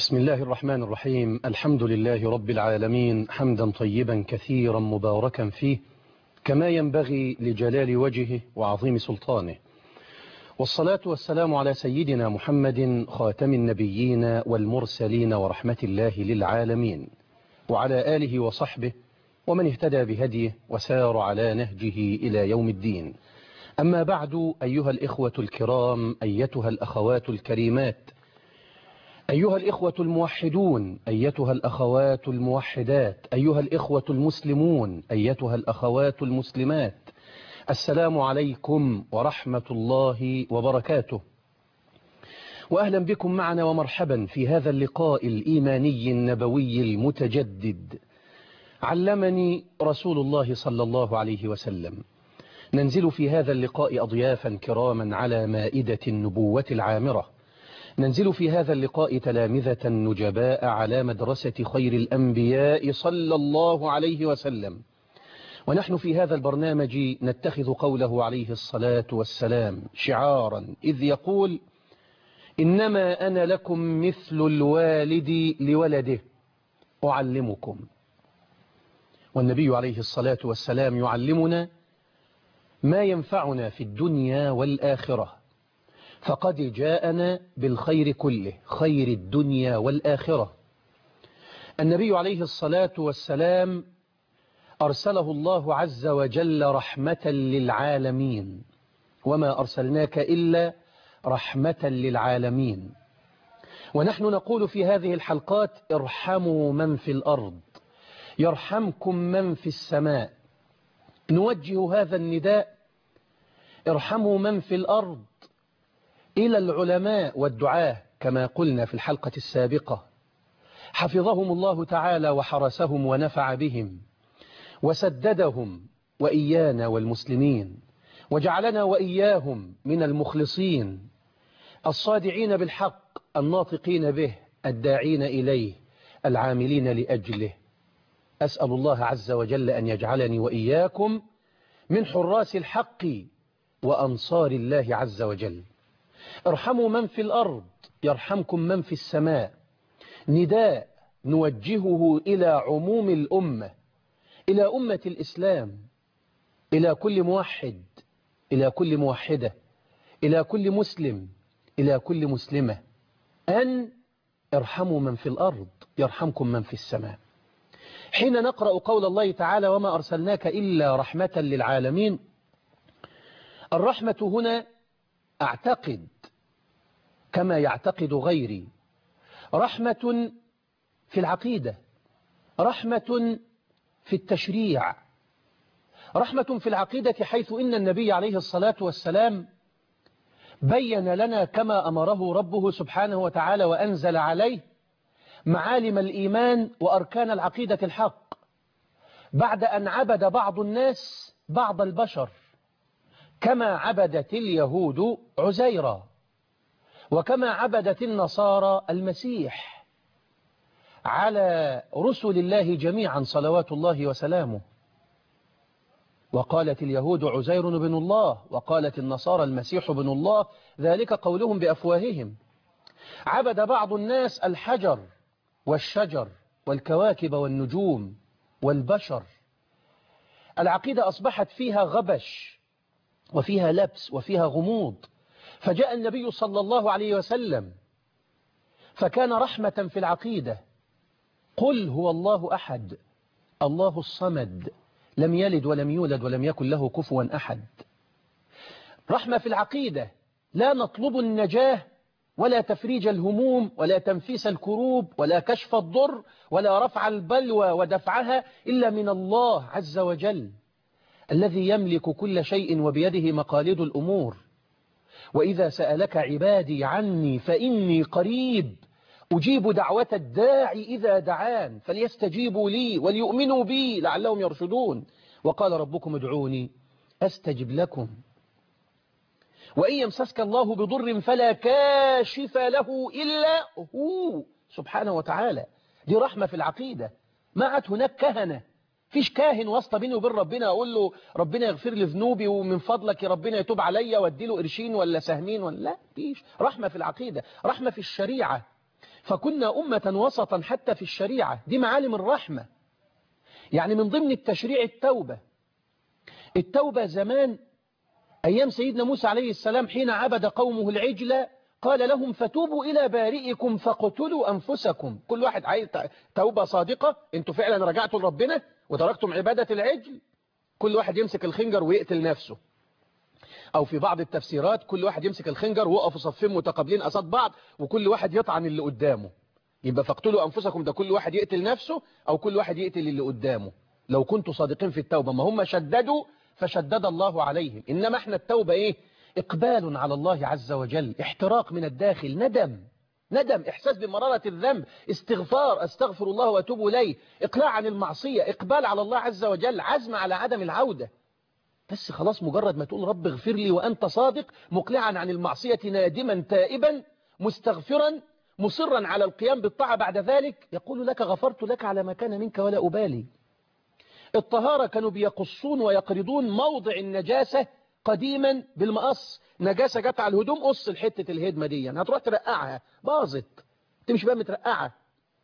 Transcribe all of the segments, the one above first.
بسم الله الرحمن الرحيم الحمد لله رب العالمين حمدا طيبا كثيرا مباركا فيه كما ينبغي لجلال وجهه وعظيم سلطانه والصلاة والسلام على سيدنا محمد خاتم النبيين والمرسلين ورحمة الله للعالمين وعلى آله وصحبه ومن اهتدى بهديه وسار على نهجه إلى يوم الدين أما بعد أيها الإخوة الكرام أيتها الأخوات الكريمات أيها الإخوة الموحدون أيتها الأخوات الموحدات أيها الإخوة المسلمون أيتها الأخوات المسلمات السلام عليكم ورحمة الله وبركاته وأهلا بكم معنا ومرحبا في هذا اللقاء الإيماني النبوي المتجدد علمني رسول الله صلى الله عليه وسلم ننزل في هذا اللقاء أضيافا كراما على مائدة النبوة العامرة ننزل في هذا اللقاء تلامذة نجباء على مدرسة خير الأنبياء صلى الله عليه وسلم ونحن في هذا البرنامج نتخذ قوله عليه الصلاة والسلام شعارا إذ يقول إنما أنا لكم مثل الوالد لولده أعلمكم والنبي عليه الصلاة والسلام يعلمنا ما ينفعنا في الدنيا والآخرة فقد جاءنا بالخير كله خير الدنيا والآخرة النبي عليه الصلاة والسلام أرسله الله عز وجل رحمة للعالمين وما أرسلناك إلا رحمة للعالمين ونحن نقول في هذه الحلقات ارحموا من في الأرض يرحمكم من في السماء نوجه هذا النداء ارحموا من في الأرض إلى العلماء والدعاة كما قلنا في الحلقة السابقة حفظهم الله تعالى وحرسهم ونفع بهم وسددهم وإيانا والمسلمين وجعلنا وإياهم من المخلصين الصادعين بالحق الناطقين به الداعين إليه العاملين لأجله أسأل الله عز وجل أن يجعلني وإياكم من حراس الحق وأنصار الله عز وجل ارحموا من في الأرض يرحمكم من في السماء نداء نوجهه إلى عموم الأمة إلى أمة الإسلام إلى كل موحد إلى كل موحدة إلى كل مسلم إلى كل مسلمة أن ارحموا من في الأرض يرحمكم من في السماء حين نقرأ قول الله تعالى وما أرسلناك إلا رحمة للعالمين الرحمة هنا أعتقد كما يعتقد غيري رحمة في العقيدة رحمة في التشريع رحمة في العقيدة حيث إن النبي عليه الصلاة والسلام بين لنا كما أمره ربه سبحانه وتعالى وأنزل عليه معالم الإيمان وأركان العقيدة الحق بعد أن عبد بعض الناس بعض البشر كما عبدت اليهود عزيرا وكما عبدت النصارى المسيح على رسل الله جميعا صلوات الله وسلامه وقالت اليهود عزير بن الله وقالت النصارى المسيح بن الله ذلك قولهم بأفواههم عبد بعض الناس الحجر والشجر والكواكب والنجوم والبشر العقيدة أصبحت فيها غبش وفيها لبس وفيها غموض فجاء النبي صلى الله عليه وسلم فكان رحمة في العقيدة قل هو الله أحد الله الصمد لم يلد ولم يولد ولم يكن له كفوا أحد رحمة في العقيدة لا نطلب النجاة ولا تفريج الهموم ولا تنفيس الكروب ولا كشف الضر ولا رفع البلوى ودفعها إلا من الله عز وجل الذي يملك كل شيء وبيده مقاليد الأمور وإذا سألك عبادي عني فإني قريب أجيب دعوة الداعي إذا دعان فليستجيبوا لي وليؤمنوا بي لعلهم يرشدون وقال ربكم ادعوني أستجب لكم وإن يمسسك الله بضر فلا كاشف له إلا هو سبحانه وتعالى دي رحمة في العقيدة ما عاد هناك كهنة فيش كاهن واسطة بيني وبين ربنا أقول له ربنا يغفر لي ذنوبي ومن فضلك ربنا يتوب عليا وادي له قرشين ولا سهمين ولا لا فيش رحمة في العقيدة رحمة في الشريعة فكنا أمة وسطا حتى في الشريعة دي معالم الرحمة يعني من ضمن التشريع التوبة التوبة زمان أيام سيدنا موسى عليه السلام حين عبد قومه العجل قال لهم فتوبوا إلى بارئكم فاقتلوا أنفسكم كل واحد عايز توبة صادقة انتوا فعلا رجعتوا لربنا وتركتم عبادة العجل كل واحد يمسك الخنجر ويقتل نفسه أو في بعض التفسيرات كل واحد يمسك الخنجر ويقفوا صفين متقابلين قصاد بعض وكل واحد يطعن اللي قدامه يبقى فاقتلوا أنفسكم ده كل واحد يقتل نفسه أو كل واحد يقتل اللي قدامه لو كنتوا صادقين في التوبة ما هم شددوا فشدد الله عليهم إنما احنا التوبة إيه إقبال على الله عز وجل احتراق من الداخل ندم ندم إحساس بمرارة الذنب استغفار أستغفر الله وأتوب إليه إقلاع عن المعصية إقبال على الله عز وجل عزم على عدم العودة بس خلاص مجرد ما تقول رب اغفر لي وأنت صادق مقلعا عن المعصية نادما تائبا مستغفرا مصرا على القيام بالطاعة بعد ذلك يقول لك غفرت لك على ما كان منك ولا أبالي الطهارة كانوا بيقصون ويقرضون موضع النجاسة قديما بالمقص نجاسة جت على الهدوم قص الحتة الهدمة دي يعني هتروح ترقعها باظت تمشي بقى مترقعة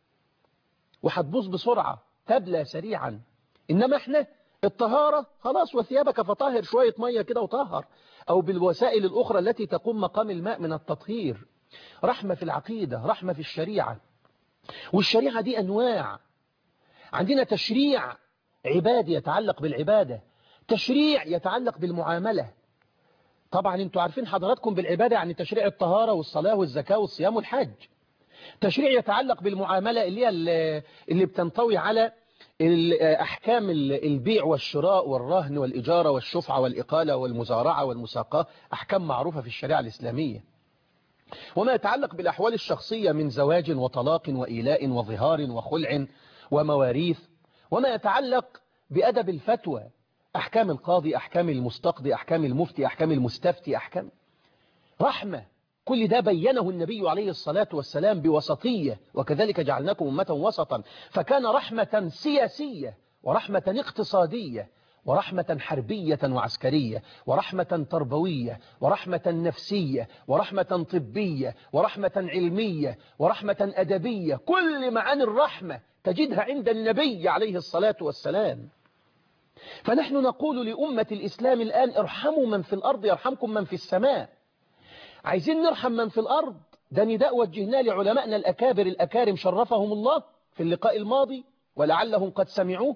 وهتبوظ بسرعة تبلى سريعا إنما احنا الطهارة خلاص وثيابك فطهر شوية مية كده وطهر أو بالوسائل الأخرى التي تقوم مقام الماء من التطهير رحمة في العقيدة رحمة في الشريعة والشريعة دي أنواع عندنا تشريع عبادي يتعلق بالعبادة تشريع يتعلق بالمعاملة طبعا انتوا عارفين حضراتكم بالعبادة يعني تشريع الطهارة والصلاة والزكاة والصيام والحج تشريع يتعلق بالمعاملة اللي هي اللي بتنطوي على أحكام البيع والشراء والرهن والإجارة والشفعة والإقالة والمزارعة والمساقاة أحكام معروفة في الشريعة الإسلامية وما يتعلق بالأحوال الشخصية من زواج وطلاق وإيلاء وظهار وخلع ومواريث وما يتعلق بأدب الفتوى أحكام القاضي أحكام المستقضي أحكام المفتي أحكام المستفتي أحكام رحمة كل ده بينه النبي عليه الصلاة والسلام بوسطية وكذلك جعلناكم أمة وسطا فكان رحمة سياسية ورحمة اقتصادية ورحمة حربية وعسكرية ورحمة تربوية ورحمة نفسية ورحمة طبية ورحمة علمية ورحمة أدبية كل معاني الرحمة تجدها عند النبي عليه الصلاة والسلام فنحن نقول لأمة الإسلام الآن ارحموا من في الأرض يرحمكم من في السماء عايزين نرحم من في الأرض ده نداء وجهناه لعلمائنا الأكابر الأكارم شرفهم الله في اللقاء الماضي ولعلهم قد سمعوه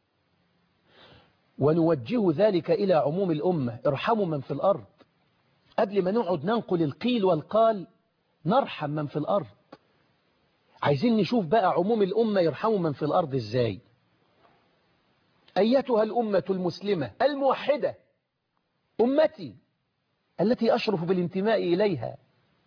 ونوجه ذلك إلى عموم الأمة ارحموا من في الأرض قبل ما نقعد ننقل القيل والقال نرحم من في الأرض عايزين نشوف بقى عموم الأمة يرحموا من في الأرض إزاي أيتها الأمة المسلمة الموحدة أمتي التي أشرف بالانتماء إليها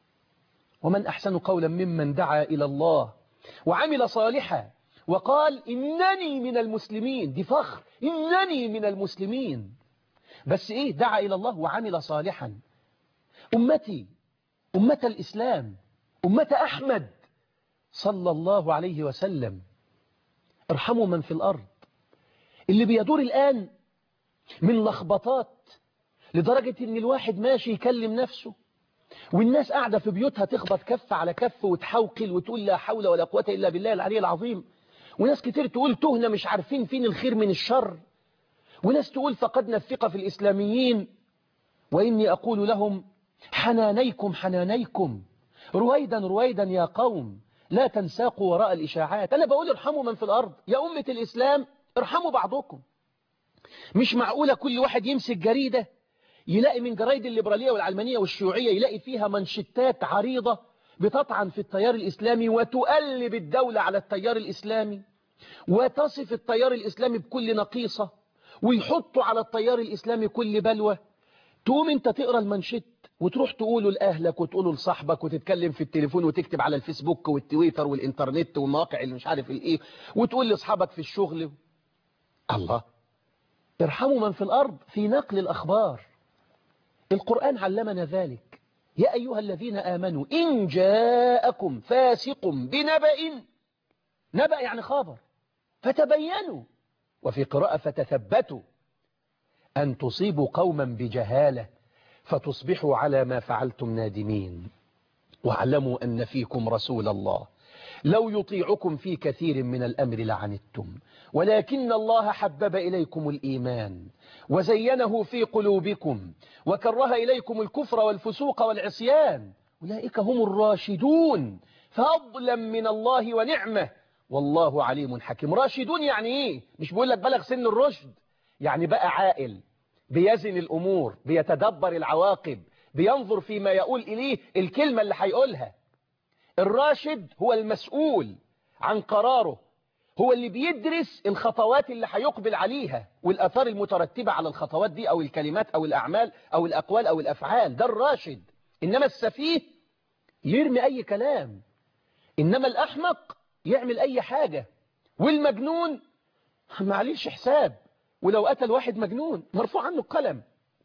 ومن أحسن قولا ممن دعا إلى الله وعمل صالحا وقال إنني من المسلمين دي فخر إنني من المسلمين بس إيه دعا إلى الله وعمل صالحا أمتي أمة الإسلام أمة أحمد صلى الله عليه وسلم ارحموا من في الأرض اللي بيدور الآن من لخبطات لدرجة ان الواحد ماشي يكلم نفسه والناس قاعدة في بيوتها تخبط كف على كف وتحوقل وتقول لا حول ولا قوة إلا بالله العلي العظيم وناس كتير تقول تهنا مش عارفين فين الخير من الشر وناس تقول فقدنا الثقة في الإسلاميين وإني أقول لهم حنانيكم حنانيكم رويدا رويدا يا قوم لا تنساقوا وراء الإشاعات أنا بقول ارحموا من في الأرض يا أمة الإسلام ارحموا بعضكم مش معقولة كل واحد يمسك جريدة يلاقي من جرايد الليبرالية والعلمانية والشيوعية يلاقي فيها منشتات عريضة بتطعن في التيار الإسلامي وتقلب الدولة على التيار الإسلامي وتصف التيار الإسلامي بكل نقيصة ويحطوا على التيار الإسلامي كل بلوى تقوم انت تقرأ المنشت وتروح تقوله لأهلك وتقوله لصاحبك وتتكلم في التليفون وتكتب على الفيسبوك والتويتر والإنترنت والمواقع اللي مش عارف الإيه وتقول لأصحابك في الشغل الله ارحموا من في الأرض في نقل الأخبار القرآن علمنا ذلك يا أيها الذين آمنوا إن جاءكم فاسق بنبأ نبأ يعني خبر فتبينوا وفي قراءة فتثبتوا أن تصيبوا قوما بجهالة فتصبحوا على ما فعلتم نادمين واعلموا أن فيكم رسول الله لو يطيعكم في كثير من الأمر لعنتم ولكن الله حبب إليكم الإيمان وزينه في قلوبكم وكره إليكم الكفر والفسوق والعصيان أولئك هم الراشدون فضلا من الله ونعمه والله عليم حكيم راشدون يعني إيه مش بقول لك بلغ سن الرشد يعني بقى عاقل بيزن الأمور بيتدبر العواقب بينظر فيما يقول إليه الكلمة اللي هيقولها الراشد هو المسؤول عن قراره هو اللي بيدرس الخطوات اللي هيقبل عليها والأثار المترتبة على الخطوات دي أو الكلمات أو الأعمال أو الأقوال أو الأفعال ده الراشد إنما السفيه يرمي أي كلام إنما الأحمق يعمل أي حاجة والمجنون معليش حساب ولو قتل واحد مجنون مرفوع عنه القلم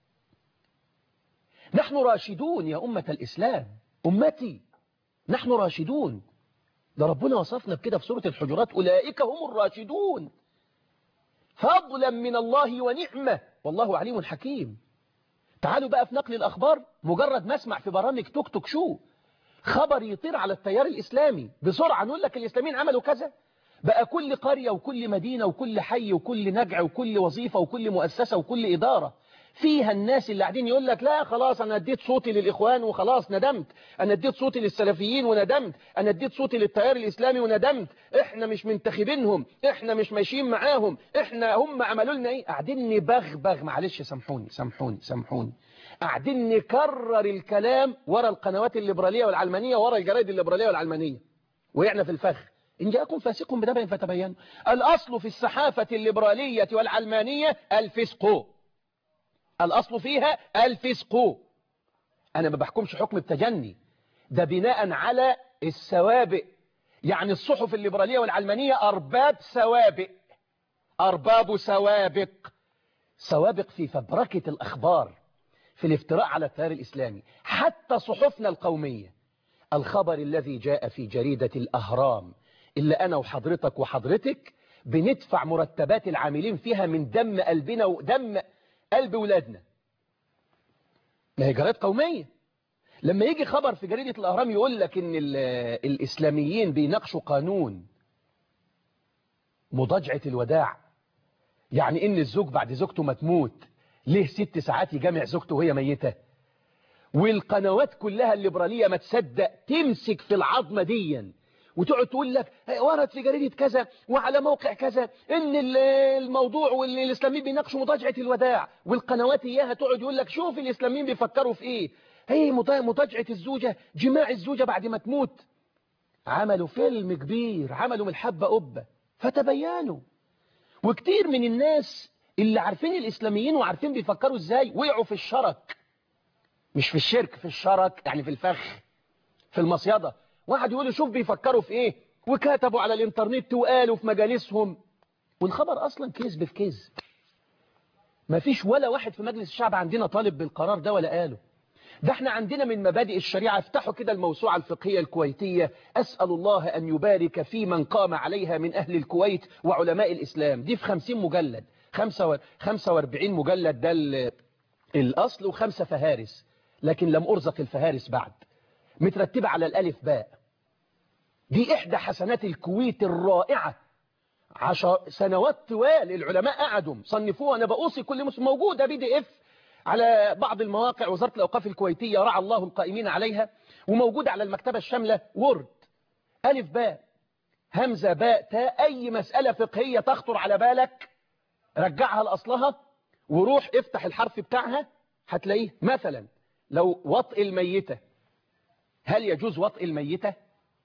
نحن راشدون يا أمة الإسلام أمتي نحن راشدون ده ربنا وصفنا بكده في سورة الحجرات أولئك هم الراشدون فضلا من الله ونعمة والله عليم حكيم تعالوا بقى في نقل الأخبار مجرد ما اسمع في برامج توك توك شو خبر يطير على التيار الإسلامي بسرعة نقول لك الإسلاميين عملوا كذا بقى كل قرية وكل مدينة وكل حي وكل نجع وكل وظيفة وكل مؤسسة وكل إدارة فيها الناس اللي قاعدين يقول لك لا خلاص أنا اديت صوتي للإخوان وخلاص ندمت أنا اديت صوتي للسلفيين وندمت أنا اديت صوتي للتيار الإسلامي وندمت إحنا مش منتخبينهم إحنا مش ماشيين معاهم إحنا هم عملوا لنا إيه قاعدين نبغبغ معلش سامحوني سامحوني سامحوني قاعدين نكرر الكلام ورا القنوات الليبرالية والعلمانية ورا الجرائد الليبرالية والعلمانية وقعنا في الفخ إن جاءكم فاسق بنبأ فتبينوا الأصل في الصحافة الليبرالية والعلمانية الفسق الأصل فيها الفسق أنا ما بحكمش حكم التجني ده بناء على السوابق يعني الصحف الليبرالية والعلمانية أرباب سوابق أرباب سوابق سوابق في فبركة الأخبار في الافتراء على التيار الإسلامي حتى صحفنا القومية الخبر الذي جاء في جريدة الأهرام اللي أنا وحضرتك وحضرتك بندفع مرتبات العاملين فيها من دم قلبنا ودم قلب ولادنا ما هي جرائد قومية لما يجي خبر في جريدة الأهرام يقول لك إن الإسلاميين بيناقشوا قانون مضاجعة الوداع يعني إن الزوج بعد زوجته ما تموت ليه ست ساعات يجامع زوجته وهي ميتة والقنوات كلها الليبرالية ما تصدق تمسك في العظمة ديا وتقعد تقول لك ورد في جريدة كذا وعلى موقع كذا ان الموضوع والاسلاميين بيناقشوا مضاجعة الوداع والقنوات اياها تقعد يقول لك شوف الاسلاميين بيفكروا في ايه هي مضاجعة الزوجة جماع الزوجة بعد ما تموت عملوا فيلم كبير عملوا من الحبة قبة فتبينوا وكتير من الناس اللي عارفين الاسلاميين وعارفين بيفكروا ازاي وقعوا في الشرك مش في الشرك في الشرك يعني في الفخ في المصيدة واحد يقول شوف بيفكروا في ايه وكتبوا على الانترنت وقالوا في مجالسهم والخبر اصلا كذب في كذب ما فيش ولا واحد في مجلس الشعب عندنا طالب بالقرار ده ولا قاله ده احنا عندنا من مبادئ الشريعة افتحوا كده الموسوعة الفقهية الكويتية أسأل الله أن يبارك في من قام عليها من أهل الكويت وعلماء الإسلام دي في خمسين مجلد خمسة واربعين مجلد ده الأصل وخمسة فهارس لكن لم أرزق الفهارس بعد مترتبة على الألف باء دي إحدى حسنات الكويت الرائعة عشر سنوات طوال العلماء قعدوا صنفوها أنا بأوصي كل مسلم موجودة بي دي اف على بعض المواقع وزارة الأوقاف الكويتية رعى الله القائمين عليها وموجودة على المكتبة الشاملة وورد ألف باء همزة باء تاء أي مسألة فقهية تخطر على بالك رجعها لأصلها وروح افتح الحرف بتاعها هتلاقيه مثلا لو وطئ الميتة هل يجوز وطئ الميتة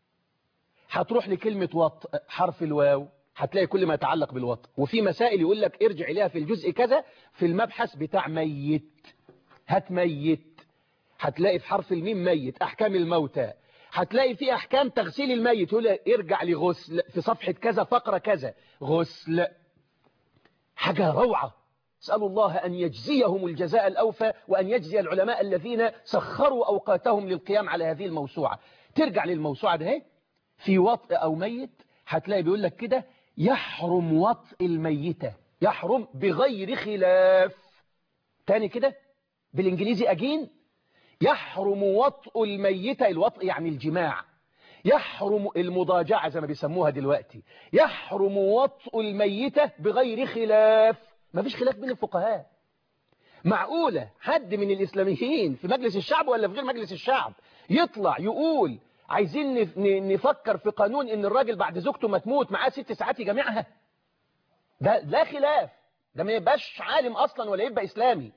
هتروح لكلمة وطئ حرف الواو هتلاقي كل ما يتعلق بالوطئ وفي مسائل يقول لك ارجع إليها في الجزء كذا في المبحث بتاع ميت هات ميت هتلاقي في حرف الميم ميت أحكام الموتى هتلاقي في أحكام تغسيل الميت يقول ارجع لغسل في صفحة كذا فقرة كذا غسل حاجة روعة اسأل الله أن يجزيهم الجزاء الأوفى وأن يجزي العلماء الذين سخروا أوقاتهم للقيام على هذه الموسوعة ترجع للموسوعة ده في وطء أو ميت هتلاقي بيقول لك كده يحرم وطء الميتة يحرم بغير خلاف تاني كده بالإنجليزي أجين يحرم وطء الميتة الوطء يعني الجماع يحرم المضاجعة زي ما بيسموها دلوقتي يحرم وطء الميتة بغير خلاف ما فيش خلاف بين الفقهاء معقولة حد من الإسلاميين في مجلس الشعب ولا في غير مجلس الشعب يطلع يقول عايزين نفكر في قانون ان الراجل بعد زوجته ما تموت معاه ست ساعات يجمعها ده لا خلاف ده ما يبقاش عالم اصلا ولا يبقى اسلامي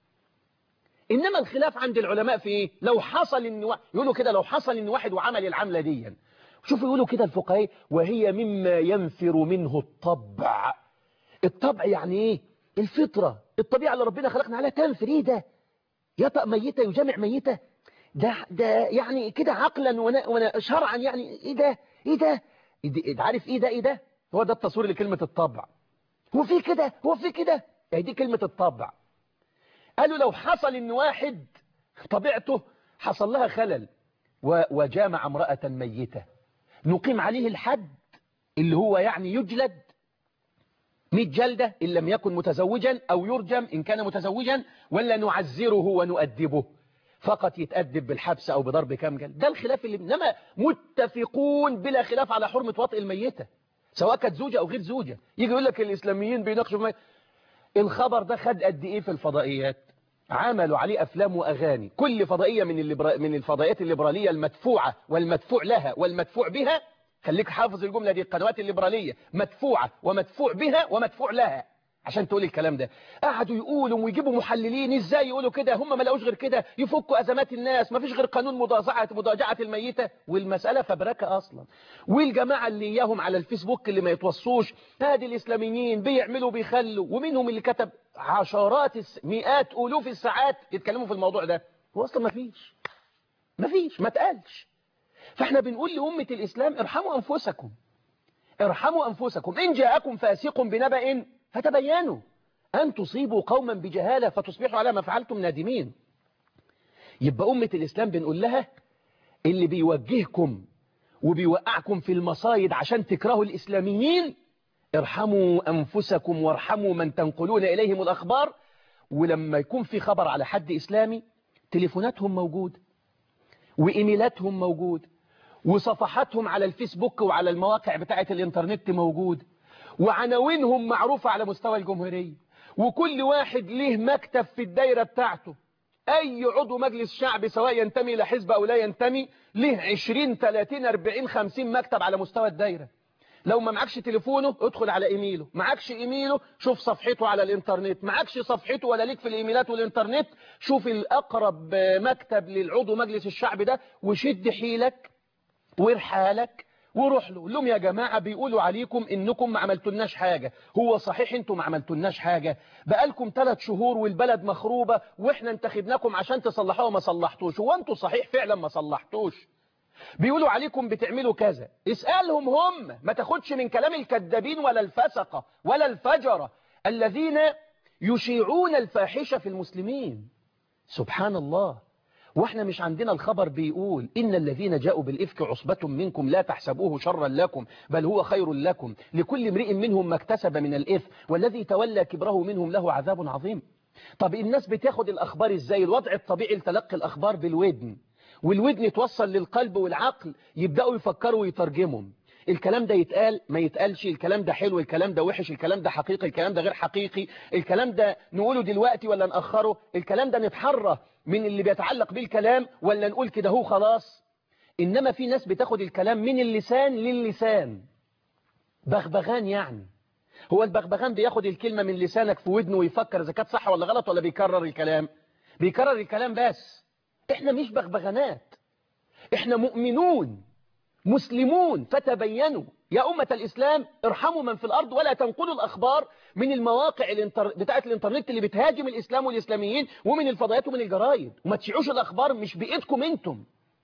انما الخلاف عند العلماء في ايه لو حصل ان و... يقولوا كده لو حصل ان واحد وعمل العملة دي شوفوا يقولوا كده الفقهاء وهي مما ينفر منه الطبع الطبع يعني ايه الفطرة الطبيعة اللي ربنا خلقنا عليها تنفر ايه ده يطأ ميتة يجمع ميتة ده ده يعني كده عقلا وانا وانا شرعا يعني ايه ده ايه ده إيه عارف ايه ده ايه ده هو ده التصوير لكلمة الطبع هو في كده هو في كده يعني دي كلمة الطبع قالوا لو حصل ان واحد طبيعته حصل لها خلل وجامع امرأة ميتة نقيم عليه الحد اللي هو يعني يجلد 100 جلدة إن لم يكن متزوجا أو يرجم إن كان متزوجا ولا نعزره ونؤدبه فقط يتأدب بالحبس أو بضرب كام جلد ده الخلاف اللي إنما متفقون بلا خلاف على حرمة وطئ الميتة سواء كانت زوجة أو غير زوجة يجي يقول لك الإسلاميين بيناقشوا في الخبر ده خد قد إيه في الفضائيات عملوا عليه أفلام وأغاني كل فضائية من الليبرا... من الفضائيات الليبرالية المدفوعة والمدفوع لها والمدفوع بها خليك حافظ الجملة دي القنوات الليبرالية مدفوعة ومدفوع بها ومدفوع لها عشان تقول الكلام ده قعدوا يقولوا ويجيبوا محللين ازاي يقولوا كده هم ما لقوش غير كده يفكوا ازمات الناس ما فيش غير قانون مضاجعه مضاجعه الميته والمساله فبركه اصلا والجماعه اللي اياهم على الفيسبوك اللي ما يتوصوش هادي الاسلاميين بيعملوا بيخلوا ومنهم اللي كتب عشرات الس... مئات الوف الساعات يتكلموا في الموضوع ده هو اصلا ما فيش ما فيش ما اتقالش فاحنا بنقول لأمة الإسلام ارحموا أنفسكم ارحموا أنفسكم إن جاءكم فاسق بنبأ فتبينوا أن تصيبوا قوما بجهالة فتصبحوا على ما فعلتم نادمين يبقى أمة الإسلام بنقول لها اللي بيوجهكم وبيوقعكم في المصايد عشان تكرهوا الإسلاميين ارحموا أنفسكم وارحموا من تنقلون إليهم الأخبار ولما يكون في خبر على حد إسلامي تليفوناتهم موجودة وإيميلاتهم موجودة وصفحاتهم على الفيسبوك وعلى المواقع بتاعة الإنترنت موجودة وعناوينهم معروفة على مستوى الجمهورية وكل واحد له مكتب في الدايرة بتاعته أي عضو مجلس شعب سواء ينتمي إلى حزب أو لا ينتمي له 20 30 40 50 مكتب على مستوى الدايرة لو ما معكش تليفونه ادخل على ايميله معكش ايميله شوف صفحته على الانترنت معكش صفحته ولا ليك في الايميلات والانترنت شوف الاقرب مكتب للعضو مجلس الشعب ده وشد حيلك وارحالك وروح له لهم يا جماعة بيقولوا عليكم انكم ما عملتلناش حاجة هو صحيح انتم ما عملتلناش حاجة بقالكم ثلاث شهور والبلد مخروبة واحنا انتخبناكم عشان تصلحوها وما صلحتوش هو انتوا صحيح فعلا ما صلحتوش بيقولوا عليكم بتعملوا كذا اسألهم هم ما تاخدش من كلام الكذابين ولا الفسقة ولا الفجرة الذين يشيعون الفاحشة في المسلمين سبحان الله واحنا مش عندنا الخبر بيقول إن الذين جاءوا بالإفك عصبة منكم لا تحسبوه شرا لكم بل هو خير لكم لكل امرئ منهم ما اكتسب من الإثم والذي تولى كبره منهم له عذاب عظيم طب الناس بتاخد الأخبار ازاي الوضع الطبيعي لتلقي الأخبار بالودن والودن توصل للقلب والعقل يبدأوا يفكروا ويترجموا الكلام ده يتقال ما يتقالش الكلام ده حلو الكلام ده وحش الكلام ده حقيقي الكلام ده غير حقيقي الكلام ده نقوله دلوقتي ولا نأخره الكلام ده نتحرى من اللي بيتعلق بالكلام ولا نقول كده هو خلاص إنما في ناس بتاخد الكلام من اللسان للسان بغبغان يعني هو البغبغان بياخد الكلمة من لسانك في ودنه ويفكر إذا كانت صح ولا غلط ولا بيكرر الكلام بيكرر الكلام بس احنا مش بغبغانات احنا مؤمنون مسلمون فتبينوا يا أمة الإسلام ارحموا من في الأرض ولا تنقلوا الأخبار من المواقع الانتر... بتاعة الإنترنت اللي بتهاجم الإسلام والإسلاميين ومن الفضائيات ومن الجرايد وما تشيعوش الأخبار مش بإيدكم أنتم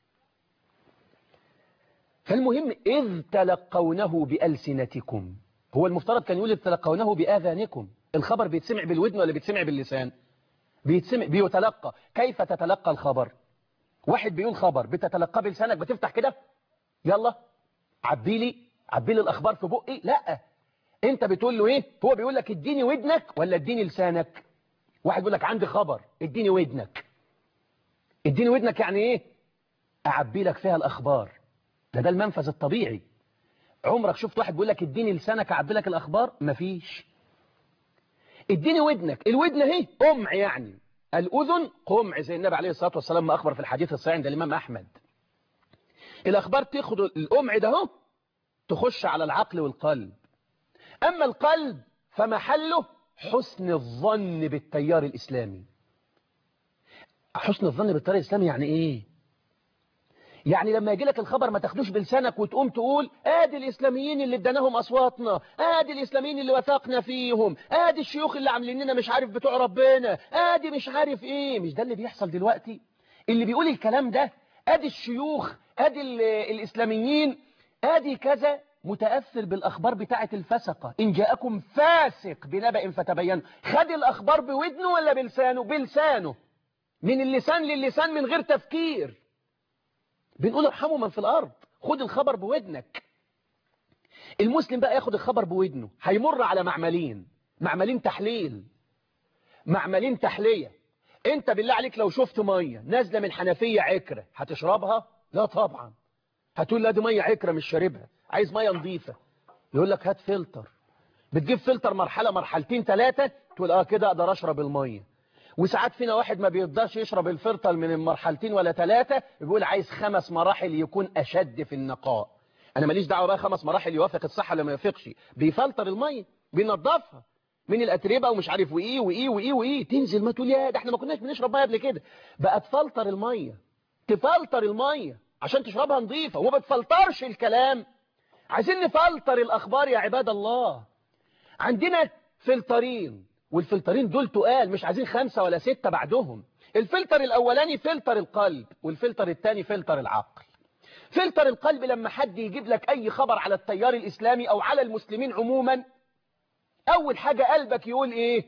فالمهم إذ تلقونه بألسنتكم هو المفترض كان يقول إذ تلقونه بآذانكم الخبر بيتسمع بالودن ولا بيتسمع باللسان بيتسمع بيتلقى كيف تتلقى الخبر واحد بيقول خبر بتتلقى بلسانك بتفتح كده يلا عبي لي عبي لي الاخبار في بقي لا انت بتقول له ايه هو بيقول لك اديني ودنك ولا اديني لسانك واحد بيقول لك عندي خبر اديني ودنك اديني ودنك يعني ايه اعبي لك فيها الاخبار ده ده المنفذ الطبيعي عمرك شفت واحد بيقول لك اديني لسانك اعبي لك الاخبار مفيش اديني ودنك الودن اهي قمع يعني الاذن قمع زي النبي عليه الصلاه والسلام ما اخبر في الحديث الصحيح عند الامام احمد الاخبار تاخد القمع ده اهو تخش على العقل والقلب اما القلب فمحله حسن الظن بالتيار الاسلامي حسن الظن بالتيار الاسلامي يعني ايه يعني لما يجي لك الخبر ما تاخدوش بلسانك وتقوم تقول ادي الاسلاميين اللي اداناهم اصواتنا ادي الاسلاميين اللي وثقنا فيهم ادي الشيوخ اللي عاملين لنا مش عارف بتوع ربنا ادي مش عارف ايه مش ده اللي بيحصل دلوقتي اللي بيقول الكلام ده ادي الشيوخ ادي الاسلاميين ادي كذا متأثر بالأخبار بتاعة الفسقة إن جاءكم فاسق بنبأ فتبين خد الأخبار بودنه ولا بلسانه بلسانه من اللسان للسان من غير تفكير بنقول ارحموا من في الأرض خد الخبر بودنك المسلم بقى ياخد الخبر بودنه هيمر على معملين معملين تحليل معملين تحلية انت بالله عليك لو شفت مية نازلة من حنفية عكرة هتشربها لا طبعا هتقول لا دي مية عكرة مش شاربها عايز مية نظيفة يقول لك هات فلتر بتجيب فلتر مرحلة مرحلتين ثلاثة تقول اه كده اقدر اشرب المية وساعات فينا واحد ما بيقدرش يشرب الفلتر من المرحلتين ولا ثلاثة بيقول عايز خمس مراحل يكون أشد في النقاء أنا ماليش دعوة بقى خمس مراحل يوافق الصحة ولا ما يوافقش بيفلتر المية بينظفها من الأتربة ومش عارف وإيه وإيه وإيه وإيه تنزل ما تقول يا ده احنا ما كناش بنشرب مية قبل كده بقى تفلتر المية تفلتر المية عشان تشربها نظيفة وما بتفلترش الكلام عايزين نفلتر الأخبار يا عباد الله عندنا فلترين والفلترين دول تقال مش عايزين خمسة ولا ستة بعدهم الفلتر الأولاني فلتر القلب والفلتر الثاني فلتر العقل فلتر القلب لما حد يجيب لك أي خبر على التيار الإسلامي أو على المسلمين عموما أول حاجة قلبك يقول إيه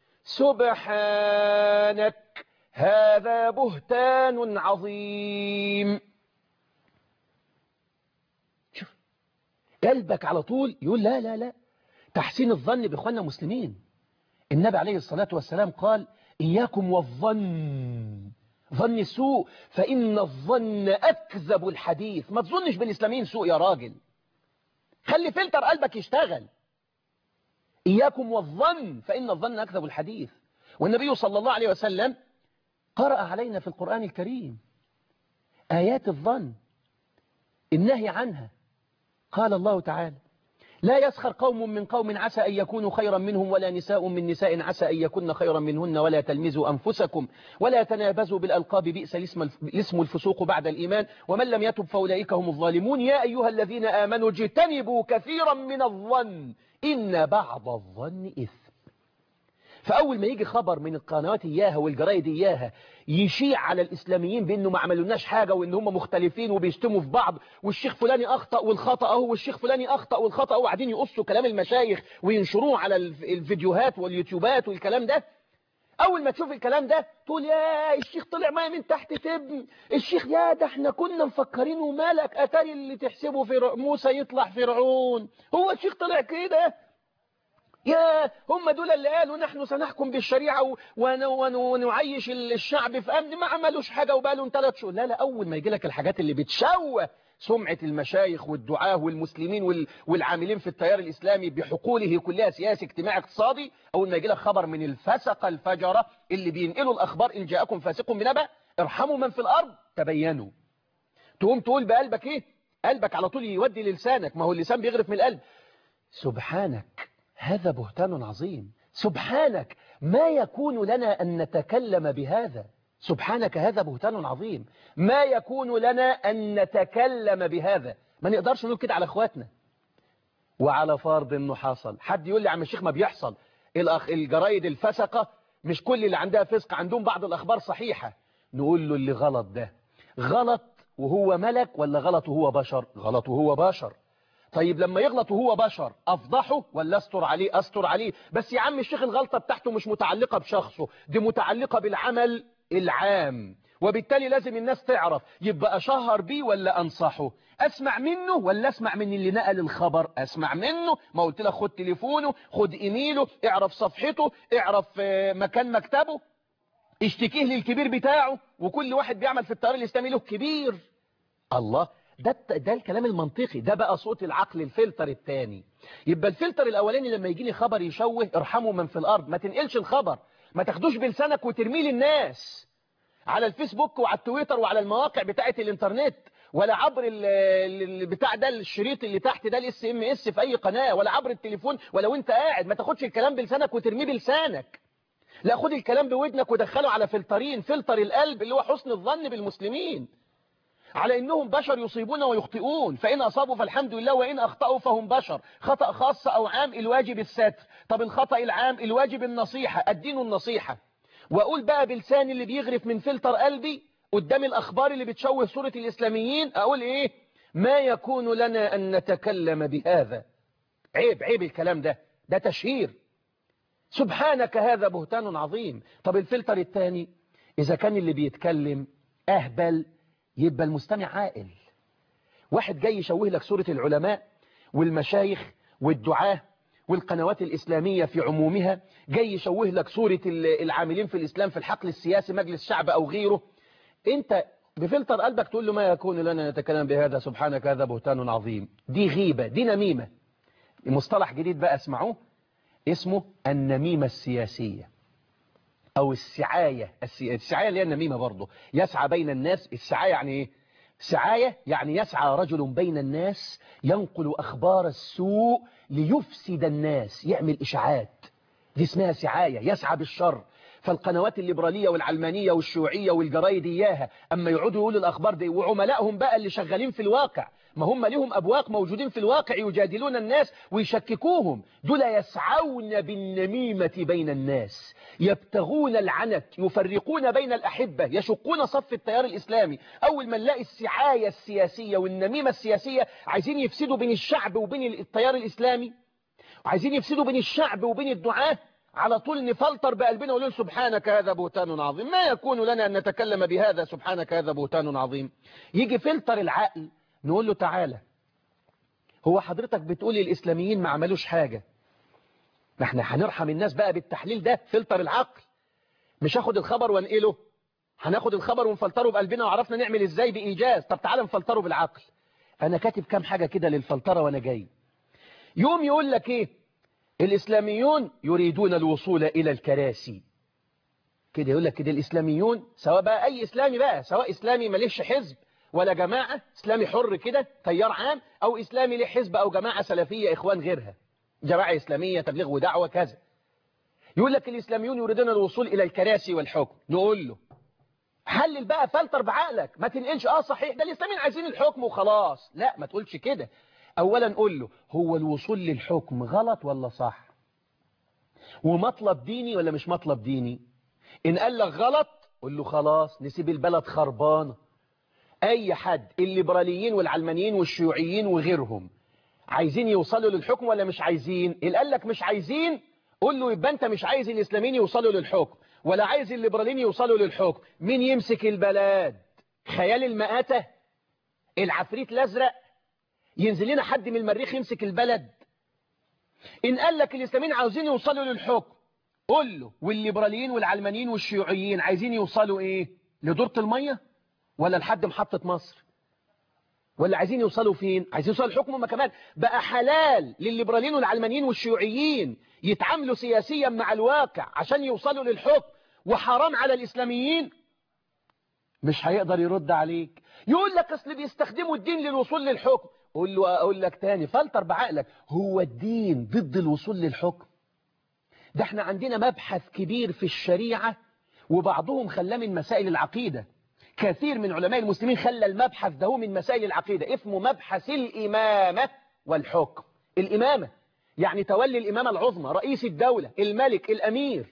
سبحانك هذا بهتان عظيم شوف قلبك على طول يقول لا لا لا تحسين الظن بإخواننا مسلمين النبي عليه الصلاة والسلام قال إياكم والظن ظن السوء فإن الظن أكذب الحديث ما تظنش بالإسلاميين سوء يا راجل خلي فلتر قلبك يشتغل إياكم والظن فإن الظن أكذب الحديث والنبي صلى الله عليه وسلم قرأ علينا في القرآن الكريم آيات الظن النهي عنها قال الله تعالى لا يسخر قوم من قوم عسى أن يكونوا خيرا منهم ولا نساء من نساء عسى أن يكون خيرا منهن ولا تلمزوا أنفسكم ولا تنابزوا بالألقاب بئس الاسم الفسوق بعد الإيمان ومن لم يتب فأولئك هم الظالمون يا أيها الذين آمنوا اجتنبوا كثيرا من الظن إن بعض الظن إثم فأول ما يجي خبر من القنوات إياها والجرايد إياها يشيع على الإسلاميين بأنه ما عملوناش حاجة وإن هم مختلفين وبيشتموا في بعض والشيخ فلاني أخطأ والخطأ أهو والشيخ فلاني أخطأ والخطأ أهو قاعدين يقصوا كلام المشايخ وينشروه على الفيديوهات واليوتيوبات والكلام ده أول ما تشوف الكلام ده تقول يا الشيخ طلع معايا من تحت تبن الشيخ يا ده احنا كنا مفكرينه ملك أتاري اللي تحسبه في موسى يطلع فرعون هو الشيخ طلع كده يا هم دول اللي قالوا نحن سنحكم بالشريعة ونعيش الشعب في أمن ما عملوش حاجة وبقالهم ثلاث شهور لا لا أول ما يجي لك الحاجات اللي بتشوه سمعة المشايخ والدعاة والمسلمين والعاملين في التيار الإسلامي بحقوله كلها سياسي اجتماعي اقتصادي أول ما يجي لك خبر من الفسقة الفجرة اللي بينقلوا الأخبار إن جاءكم فاسق بنبأ ارحموا من في الأرض تبينوا تقوم تقول بقلبك إيه قلبك على طول يودي للسانك ما هو اللسان بيغرف من القلب سبحانك هذا بهتان عظيم سبحانك ما يكون لنا أن نتكلم بهذا سبحانك هذا بهتان عظيم ما يكون لنا أن نتكلم بهذا ما نقدرش نقول كده على أخواتنا وعلى فرض أنه حصل حد يقول لي عم الشيخ ما بيحصل الأخ الجرايد الفسقة مش كل اللي عندها فسق عندهم بعض الأخبار صحيحة نقول له اللي غلط ده غلط وهو ملك ولا غلط وهو بشر غلط وهو بشر طيب لما يغلط وهو بشر أفضحه ولا أستر عليه أستر عليه بس يا عم الشيخ الغلطة بتاعته مش متعلقة بشخصه دي متعلقة بالعمل العام وبالتالي لازم الناس تعرف يبقى أشهر بيه ولا أنصحه أسمع منه ولا أسمع من اللي نقل الخبر أسمع منه ما قلت لك خد تليفونه خد إيميله اعرف صفحته اعرف مكان مكتبه اشتكيه للكبير بتاعه وكل واحد بيعمل في التيار الإسلامي له كبير الله ده ده الكلام المنطقي ده بقى صوت العقل الفلتر الثاني يبقى الفلتر الاولاني لما يجي لي خبر يشوه ارحموا من في الارض ما تنقلش الخبر ما تاخدوش بلسانك وترميه للناس على الفيسبوك وعلى التويتر وعلى المواقع بتاعه الانترنت ولا عبر بتاع ده الشريط اللي تحت ده الاس ام اس في اي قناه ولا عبر التليفون ولا وانت قاعد ما تاخدش الكلام بلسانك وترميه بلسانك لا خد الكلام بودنك ودخله على فلترين فلتر القلب اللي هو حسن الظن بالمسلمين على انهم بشر يصيبون ويخطئون فان اصابوا فالحمد لله وان اخطاوا فهم بشر خطا خاص او عام الواجب الستر طب الخطا العام الواجب النصيحه الدين النصيحه واقول بقى بلسان اللي بيغرف من فلتر قلبي قدام الاخبار اللي بتشوه صوره الاسلاميين اقول ايه ما يكون لنا ان نتكلم بهذا عيب عيب الكلام ده ده تشهير سبحانك هذا بهتان عظيم طب الفلتر الثاني اذا كان اللي بيتكلم اهبل يبقى المستمع عاقل واحد جاي يشوه لك صورة العلماء والمشايخ والدعاة والقنوات الإسلامية في عمومها جاي يشوه لك صورة العاملين في الإسلام في الحقل السياسي مجلس شعب أو غيره انت بفلتر قلبك تقول له ما يكون لنا نتكلم بهذا سبحانك هذا بهتان عظيم دي غيبة دي نميمة مصطلح جديد بقى اسمعوه اسمه النميمة السياسية او السعاية السعاية اللي هي النميمة برضه يسعى بين الناس السعاية يعني ايه سعاية يعني يسعى رجل بين الناس ينقل اخبار السوء ليفسد الناس يعمل اشاعات دي اسمها سعاية يسعى بالشر فالقنوات الليبرالية والعلمانية والشيوعية والجرايد إياها أما يقعدوا يقولوا الأخبار دي وعملائهم بقى اللي شغالين في الواقع ما هم لهم أبواق موجودين في الواقع يجادلون الناس ويشككوهم دول يسعون بالنميمة بين الناس يبتغون العنت يفرقون بين الأحبة يشقون صف التيار الإسلامي أول ما نلاقي السعاية السياسية والنميمة السياسية عايزين يفسدوا بين الشعب وبين التيار الإسلامي عايزين يفسدوا بين الشعب وبين الدعاة على طول نفلتر بقلبنا ونقول سبحانك هذا بهتان عظيم ما يكون لنا أن نتكلم بهذا سبحانك هذا بهتان عظيم يجي فلتر العقل نقول له تعالى هو حضرتك بتقول الإسلاميين ما عملوش حاجة ما احنا هنرحم الناس بقى بالتحليل ده فلتر العقل مش هاخد الخبر وانقله هناخد الخبر ونفلتره بقلبنا وعرفنا نعمل ازاي بإيجاز طب تعالى نفلتره بالعقل انا كاتب كام حاجة كده للفلترة وانا جاي يوم يقول لك ايه الإسلاميون يريدون الوصول إلى الكراسي كده يقول لك كده الإسلاميون سواء بقى أي إسلامي بقى سواء إسلامي ماليش حزب ولا جماعة إسلامي حر كده تيار عام أو إسلامي له حزب أو جماعة سلفية إخوان غيرها جماعة إسلامية تبليغ ودعوة كذا يقول لك الإسلاميون يريدون الوصول إلى الكراسي والحكم نقول له حلل بقى فلتر بعقلك ما تنقلش اه صحيح ده الإسلاميين عايزين الحكم وخلاص لا ما تقولش كده اولا قول له هو الوصول للحكم غلط ولا صح ومطلب ديني ولا مش مطلب ديني ان قال لك غلط قول له خلاص نسيب البلد خربانه اي حد الليبراليين والعلمانيين والشيوعيين وغيرهم عايزين يوصلوا للحكم ولا مش عايزين اللي قال لك مش عايزين قول له يبقى انت مش عايز الاسلاميين يوصلوا للحكم ولا عايز الليبراليين يوصلوا للحكم مين يمسك البلد خيال المآتة العفريت الازرق ينزل لنا حد من المريخ يمسك البلد إن قال لك الإسلاميين عاوزين يوصلوا للحكم قول له والليبراليين والعلمانيين والشيوعيين عايزين يوصلوا إيه لدورة المية ولا لحد محطة مصر ولا عايزين يوصلوا فين عايزين يوصلوا الحكم هم كمان بقى حلال للليبراليين والعلمانيين والشيوعيين يتعاملوا سياسيا مع الواقع عشان يوصلوا للحكم وحرام على الإسلاميين مش هيقدر يرد عليك يقول لك أصل بيستخدموا الدين للوصول للحكم قول له أقول لك تاني فلتر بعقلك هو الدين ضد الوصول للحكم ده احنا عندنا مبحث كبير في الشريعة وبعضهم خلاه من مسائل العقيدة كثير من علماء المسلمين خلى المبحث ده من مسائل العقيدة اسمه مبحث الإمامة والحكم الإمامة يعني تولي الإمامة العظمى رئيس الدولة الملك الأمير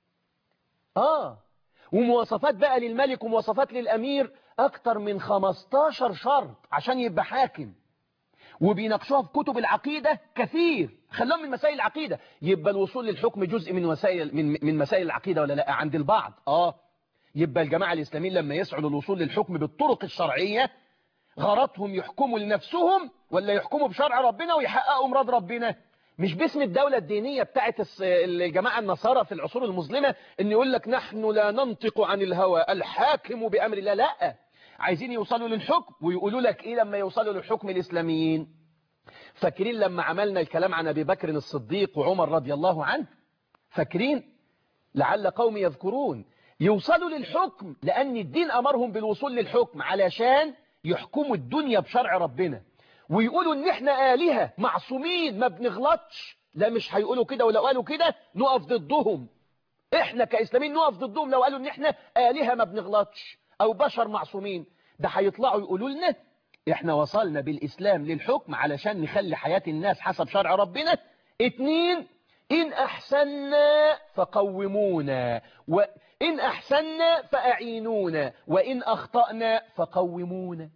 آه ومواصفات بقى للملك ومواصفات للأمير أكتر من 15 شرط عشان يبقى حاكم وبيناقشوها في كتب العقيدة كثير خلاهم من مسائل العقيدة يبقى الوصول للحكم جزء من مسائل من من مسائل العقيدة ولا لا عند البعض اه يبقى الجماعة الإسلاميين لما يسعوا للوصول للحكم بالطرق الشرعية غرضهم يحكموا لنفسهم ولا يحكموا بشرع ربنا ويحققوا مراد ربنا مش باسم الدولة الدينية بتاعت الس- الجماعة النصارى في العصور المظلمة ان يقول لك نحن لا ننطق عن الهوى الحاكم بأمر الله لا عايزين يوصلوا للحكم ويقولوا لك ايه لما يوصلوا للحكم الإسلاميين فاكرين لما عملنا الكلام عن أبي بكر الصديق وعمر رضي الله عنه فاكرين لعل قوم يذكرون يوصلوا للحكم لأن الدين أمرهم بالوصول للحكم علشان يحكموا الدنيا بشرع ربنا ويقولوا ان احنا آلهة معصومين ما بنغلطش لا مش هيقولوا كده ولو قالوا كده نقف ضدهم احنا كإسلاميين نقف ضدهم لو قالوا ان احنا آلهة ما بنغلطش او بشر معصومين ده هيطلعوا يقولوا لنا احنا وصلنا بالإسلام للحكم علشان نخلي حياة الناس حسب شرع ربنا اتنين إن أحسنا فقومونا وإن أحسنا فأعينونا وإن أخطأنا فقومونا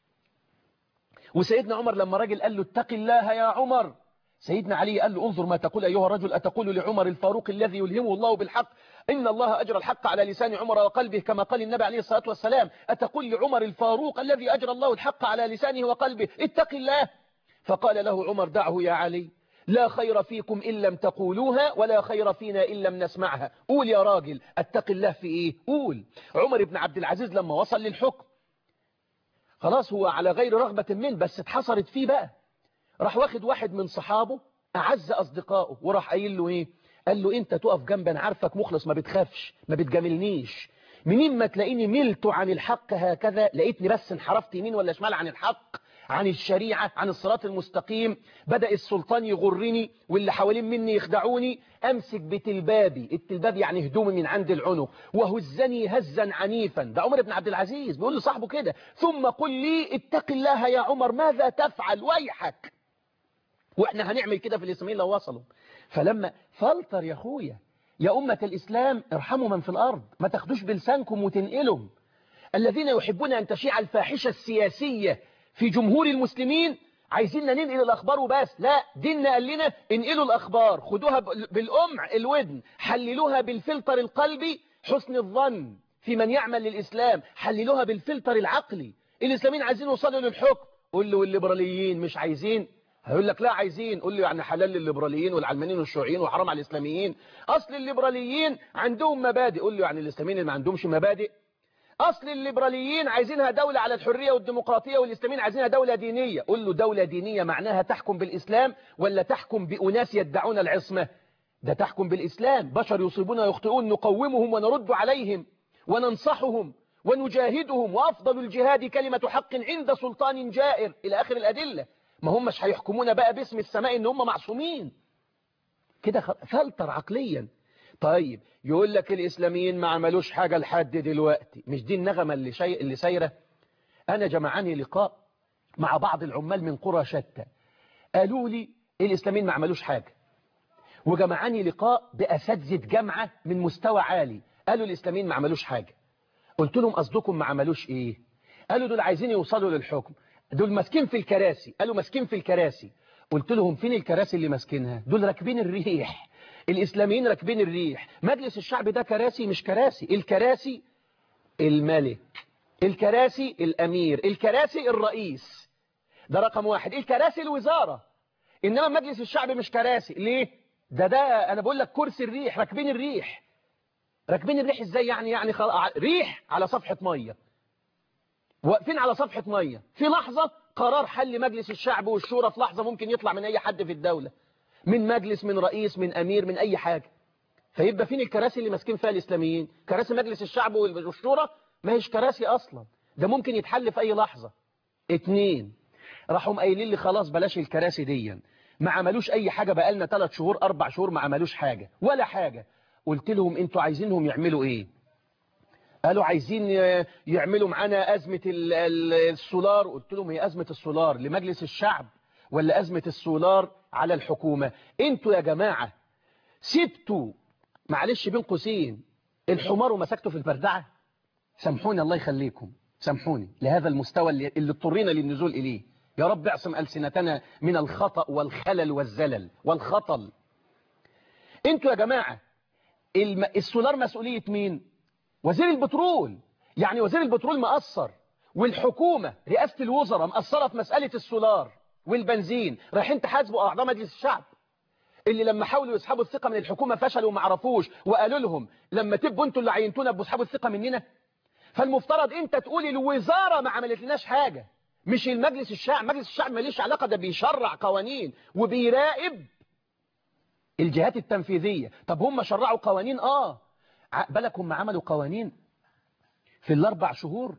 وسيدنا عمر لما راجل قال له اتق الله يا عمر سيدنا علي قال له انظر ما تقول أيها الرجل أتقول لعمر الفاروق الذي يلهمه الله بالحق إن الله أجرى الحق على لسان عمر وقلبه كما قال النبي عليه الصلاة والسلام أتقول لعمر الفاروق الذي أجرى الله الحق على لسانه وقلبه اتق الله فقال له عمر دعه يا علي لا خير فيكم إن لم تقولوها ولا خير فينا إن لم نسمعها قول يا راجل اتق الله في إيه قول عمر بن عبد العزيز لما وصل للحكم خلاص هو على غير رغبة منه بس اتحصرت فيه بقى راح واخد واحد من صحابه أعز أصدقائه وراح قايل له إيه قال له أنت تقف جنبي أنا عارفك مخلص ما بتخافش ما بتجاملنيش منين ما تلاقيني ملت عن الحق هكذا لقيتني بس انحرفت يمين ولا شمال عن الحق عن الشريعة عن الصراط المستقيم بدأ السلطان يغرني واللي حوالين مني يخدعوني أمسك بتلبابي التلباب يعني هدومي من عند العنق وهزني هزا عنيفا ده عمر بن عبد العزيز بيقول لصاحبه كده ثم قل لي اتق الله يا عمر ماذا تفعل ويحك واحنا هنعمل كده في الإسلاميين لو وصلوا فلما فلتر يا اخويا يا أمة الإسلام ارحموا من في الأرض ما تاخدوش بلسانكم وتنقلهم الذين يحبون أن تشيع الفاحشة السياسية في جمهور المسلمين عايزيننا ننقل الأخبار وبس لا ديننا قال لنا انقلوا الأخبار خدوها بالأمع الودن حللوها بالفلتر القلبي حسن الظن في من يعمل للإسلام حللوها بالفلتر العقلي الإسلاميين عايزين يوصلوا للحكم قول له الليبراليين مش عايزين هيقول لك لا عايزين قول له يعني حلال للليبراليين والعلمانيين والشيوعيين وحرام على الإسلاميين أصل الليبراليين عندهم مبادئ قول له يعني الإسلاميين اللي ما عندهمش مبادئ أصل الليبراليين عايزينها دولة على الحرية والديمقراطية والإسلاميين عايزينها دولة دينية قل له دولة دينية معناها تحكم بالإسلام ولا تحكم بأناس يدعون العصمة ده تحكم بالإسلام بشر يصيبون ويخطئون نقومهم ونرد عليهم وننصحهم ونجاهدهم وأفضل الجهاد كلمة حق عند سلطان جائر إلى آخر الأدلة ما هم مش هيحكمونا بقى باسم السماء إن هم معصومين كده فلتر عقليا طيب يقول لك الإسلاميين ما عملوش حاجة لحد دلوقتي مش دي النغمة اللي, شي... اللي سايرة أنا جمعاني لقاء مع بعض العمال من قرى شتى قالوا لي الإسلاميين ما عملوش حاجة وجمعاني لقاء بأساتذة جامعة من مستوى عالي قالوا الإسلاميين ما عملوش حاجة قلت لهم قصدكم ما عملوش إيه قالوا دول عايزين يوصلوا للحكم دول ماسكين في الكراسي قالوا ماسكين في الكراسي قلت لهم فين الكراسي اللي ماسكينها دول راكبين الريح الإسلاميين راكبين الريح مجلس الشعب ده كراسي مش كراسي الكراسي الملك الكراسي الأمير الكراسي الرئيس ده رقم واحد الكراسي الوزارة إنما مجلس الشعب مش كراسي ليه ده ده أنا بقول لك كرسي الريح راكبين الريح راكبين الريح إزاي يعني يعني خل... ريح على صفحة مية واقفين على صفحة مية في لحظة قرار حل مجلس الشعب والشورى في لحظة ممكن يطلع من أي حد في الدولة من مجلس من رئيس من أمير من أي حاجة فيبقى فين الكراسي اللي ماسكين فيها الإسلاميين كراسي مجلس الشعب والشورى ما هيش كراسي أصلا ده ممكن يتحل في أي لحظة اتنين راحوا قايلين لي خلاص بلاش الكراسي دي ما عملوش أي حاجة بقالنا ثلاث شهور أربع شهور ما عملوش حاجة ولا حاجة قلت لهم انتوا عايزينهم يعملوا ايه قالوا عايزين يعملوا معانا أزمة السولار قلت لهم هي أزمة السولار لمجلس الشعب ولا أزمة السولار على الحكومة انتوا يا جماعة سبتوا معلش بين قوسين الحمار ومسكته في البردعة سامحوني الله يخليكم سامحوني لهذا المستوى اللي, اللي اضطرينا للنزول إليه يا رب اعصم ألسنتنا من الخطأ والخلل والزلل والخطل انتوا يا جماعة الم... السولار مسؤولية مين وزير البترول يعني وزير البترول مقصر والحكومة رئاسة الوزراء مقصرة في مسألة السولار والبنزين رايحين تحاسبوا أعضاء مجلس الشعب اللي لما حاولوا يسحبوا الثقة من الحكومة فشلوا وما عرفوش وقالوا لهم لما تبقوا انتوا اللي عينتونا بسحبوا الثقة مننا فالمفترض انت تقول الوزارة ما عملت لناش حاجة مش المجلس الشعب مجلس الشعب ماليش علاقة ده بيشرع قوانين وبيراقب الجهات التنفيذية طب هم شرعوا قوانين اه بالك هم عملوا قوانين في الاربع شهور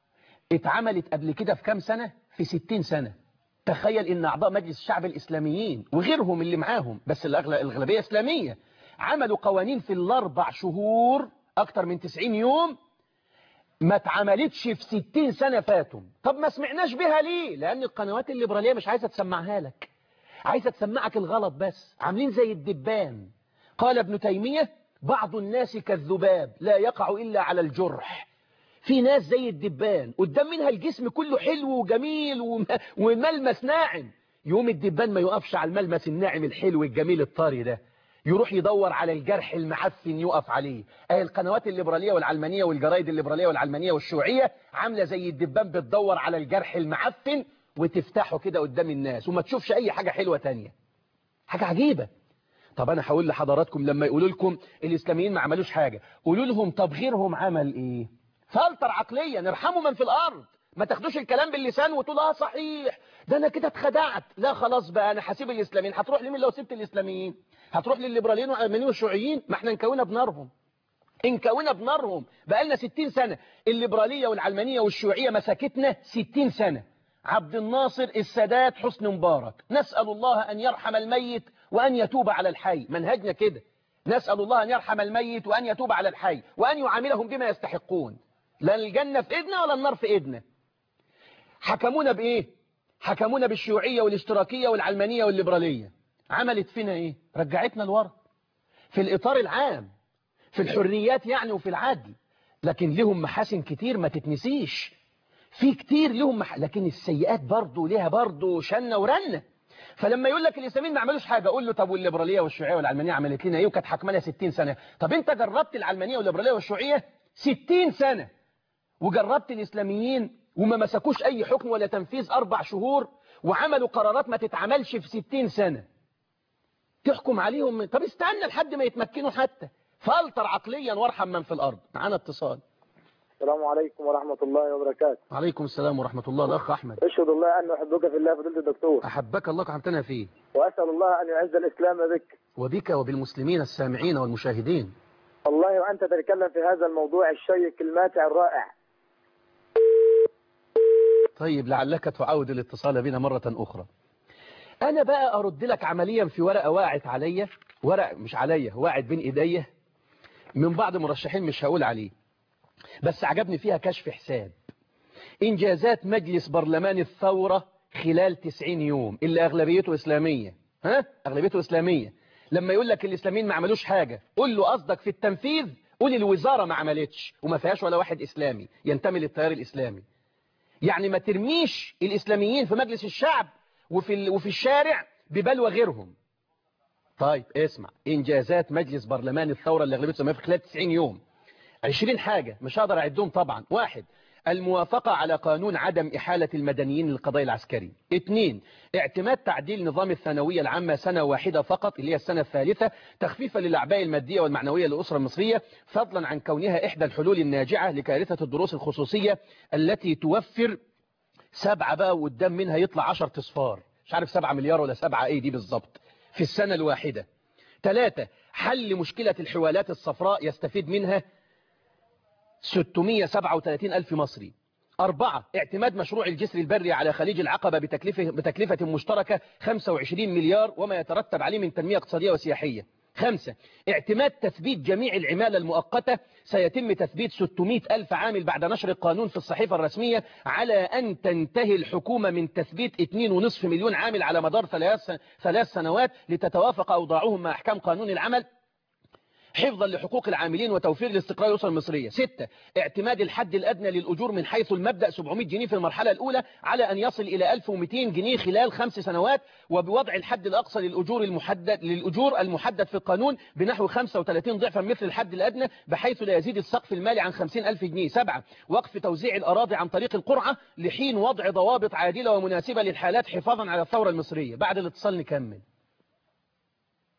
اتعملت قبل كده في كام سنة في ستين سنة تخيل ان اعضاء مجلس الشعب الاسلاميين وغيرهم اللي معاهم بس الاغلبية اسلامية عملوا قوانين في الاربع شهور اكتر من 90 يوم ما اتعملتش في 60 سنة فاتوا طب ما سمعناش بها ليه لان القنوات الليبرالية مش عايزة تسمعها لك عايزة تسمعك الغلط بس عاملين زي الدبان قال ابن تيمية بعض الناس كالذباب لا يقع إلا على الجرح في ناس زي الدبان قدام منها الجسم كله حلو وجميل وملمس ناعم يوم الدبان ما يقفش على الملمس الناعم الحلو الجميل الطري ده يروح يدور على الجرح المعفن يقف عليه اهي القنوات الليبرالية والعلمانية والجرايد الليبرالية والعلمانية والشيوعية عاملة زي الدبان بتدور على الجرح المعفن وتفتحه كده قدام الناس وما تشوفش اي حاجة حلوة تانية حاجة عجيبة طب انا هقول لحضراتكم لما يقولوا لكم الاسلاميين ما عملوش حاجة قولوا لهم طب غيرهم عمل ايه فلتر عقليا ارحموا من في الارض ما تاخدوش الكلام باللسان وتقول اه صحيح ده انا كده اتخدعت لا خلاص بقى انا هسيب الاسلاميين هتروح لمين لو سبت الاسلاميين هتروح للليبراليين والعلمانيين والشيوعيين ما احنا نكونا بنارهم انكونا بنارهم بقالنا 60 سنة الليبرالية والعلمانية والشيوعية مساكتنا 60 سنة عبد الناصر السادات حسن مبارك نسأل الله أن يرحم الميت وأن يتوب على الحي منهجنا كده نسأل الله أن يرحم الميت وأن يتوب على الحي وأن يعاملهم بما يستحقون لا الجنة في إيدنا ولا النار في إيدنا حكمونا بإيه حكمونا بالشيوعية والاشتراكية والعلمانية والليبرالية عملت فينا إيه رجعتنا لورا في الإطار العام في الحريات يعني وفي العدل لكن لهم محاسن كتير ما تتنسيش في كتير لهم مح... لكن السيئات برضه ليها برضه شنة ورنة فلما يقول لك الاسلاميين ما عملوش حاجة قول له طب والليبرالية والشيوعية والعلمانية عملت لنا ايه وكانت حكمنا 60 سنة طب انت جربت العلمانية والليبرالية والشيوعية 60 سنة وجربت الاسلاميين وما مسكوش اي حكم ولا تنفيذ اربع شهور وعملوا قرارات ما تتعملش في 60 سنة تحكم عليهم طب استنى لحد ما يتمكنوا حتى فلتر عقليا وارحم من في الارض معانا اتصال السلام عليكم ورحمة الله وبركاته وعليكم السلام ورحمة الله الأخ أحمد أشهد الله أن أحبك في الله فضيلة الدكتور أحبك الله كحمتنا فيه وأسأل الله أن يعز الإسلام بك وبك وبالمسلمين السامعين والمشاهدين والله وأنت تتكلم في هذا الموضوع الشيق الماتع الرائع طيب لعلك تعاود الاتصال بنا مرة أخرى أنا بقى أرد لك عمليا في ورقة واعت عليا ورق مش عليا واعت بين إيديا من بعض مرشحين مش هقول عليه بس عجبني فيها كشف حساب إنجازات مجلس برلمان الثورة خلال 90 يوم اللي أغلبيته إسلامية ها؟ أغلبيته إسلامية لما يقول لك الإسلاميين ما عملوش حاجة قول له قصدك في التنفيذ قول الوزارة ما عملتش وما فيهاش ولا واحد إسلامي ينتمي للتيار الإسلامي يعني ما ترميش الإسلاميين في مجلس الشعب وفي, وفي الشارع ببلوى غيرهم طيب اسمع إنجازات مجلس برلمان الثورة اللي أغلبيته إسلامية في خلال 90 يوم 20 حاجة مش هقدر أعدهم طبعا واحد الموافقة على قانون عدم إحالة المدنيين للقضاء العسكري اثنين اعتماد تعديل نظام الثانوية العامة سنة واحدة فقط اللي هي السنة الثالثة تخفيفا للأعباء المادية والمعنوية للأسرة المصرية فضلا عن كونها إحدى الحلول الناجعة لكارثة الدروس الخصوصية التي توفر سبعة بقى وقدام منها يطلع عشر تصفار مش عارف سبعة مليار ولا سبعة ايه دي بالظبط في السنة الواحدة ثلاثة حل مشكلة الحوالات الصفراء يستفيد منها 637 ألف مصري أربعة اعتماد مشروع الجسر البري على خليج العقبة بتكلفة, بتكلفة مشتركة 25 مليار وما يترتب عليه من تنمية اقتصادية وسياحية خمسة اعتماد تثبيت جميع العمالة المؤقتة سيتم تثبيت 600 ألف عامل بعد نشر القانون في الصحيفة الرسمية على أن تنتهي الحكومة من تثبيت 2.5 مليون عامل على مدار ثلاث سنوات لتتوافق أوضاعهم مع أحكام قانون العمل حفظا لحقوق العاملين وتوفير الاستقرار الأسرة المصرية ستة اعتماد الحد الأدنى للأجور من حيث المبدأ 700 جنيه في المرحلة الأولى على أن يصل إلى 1200 جنيه خلال خمس سنوات وبوضع الحد الأقصى للأجور المحدد للأجور المحدد في القانون بنحو 35 ضعفا مثل الحد الأدنى بحيث لا يزيد السقف المالي عن 50 ألف جنيه سبعة وقف توزيع الأراضي عن طريق القرعة لحين وضع ضوابط عادلة ومناسبة للحالات حفاظا على الثورة المصرية بعد الاتصال نكمل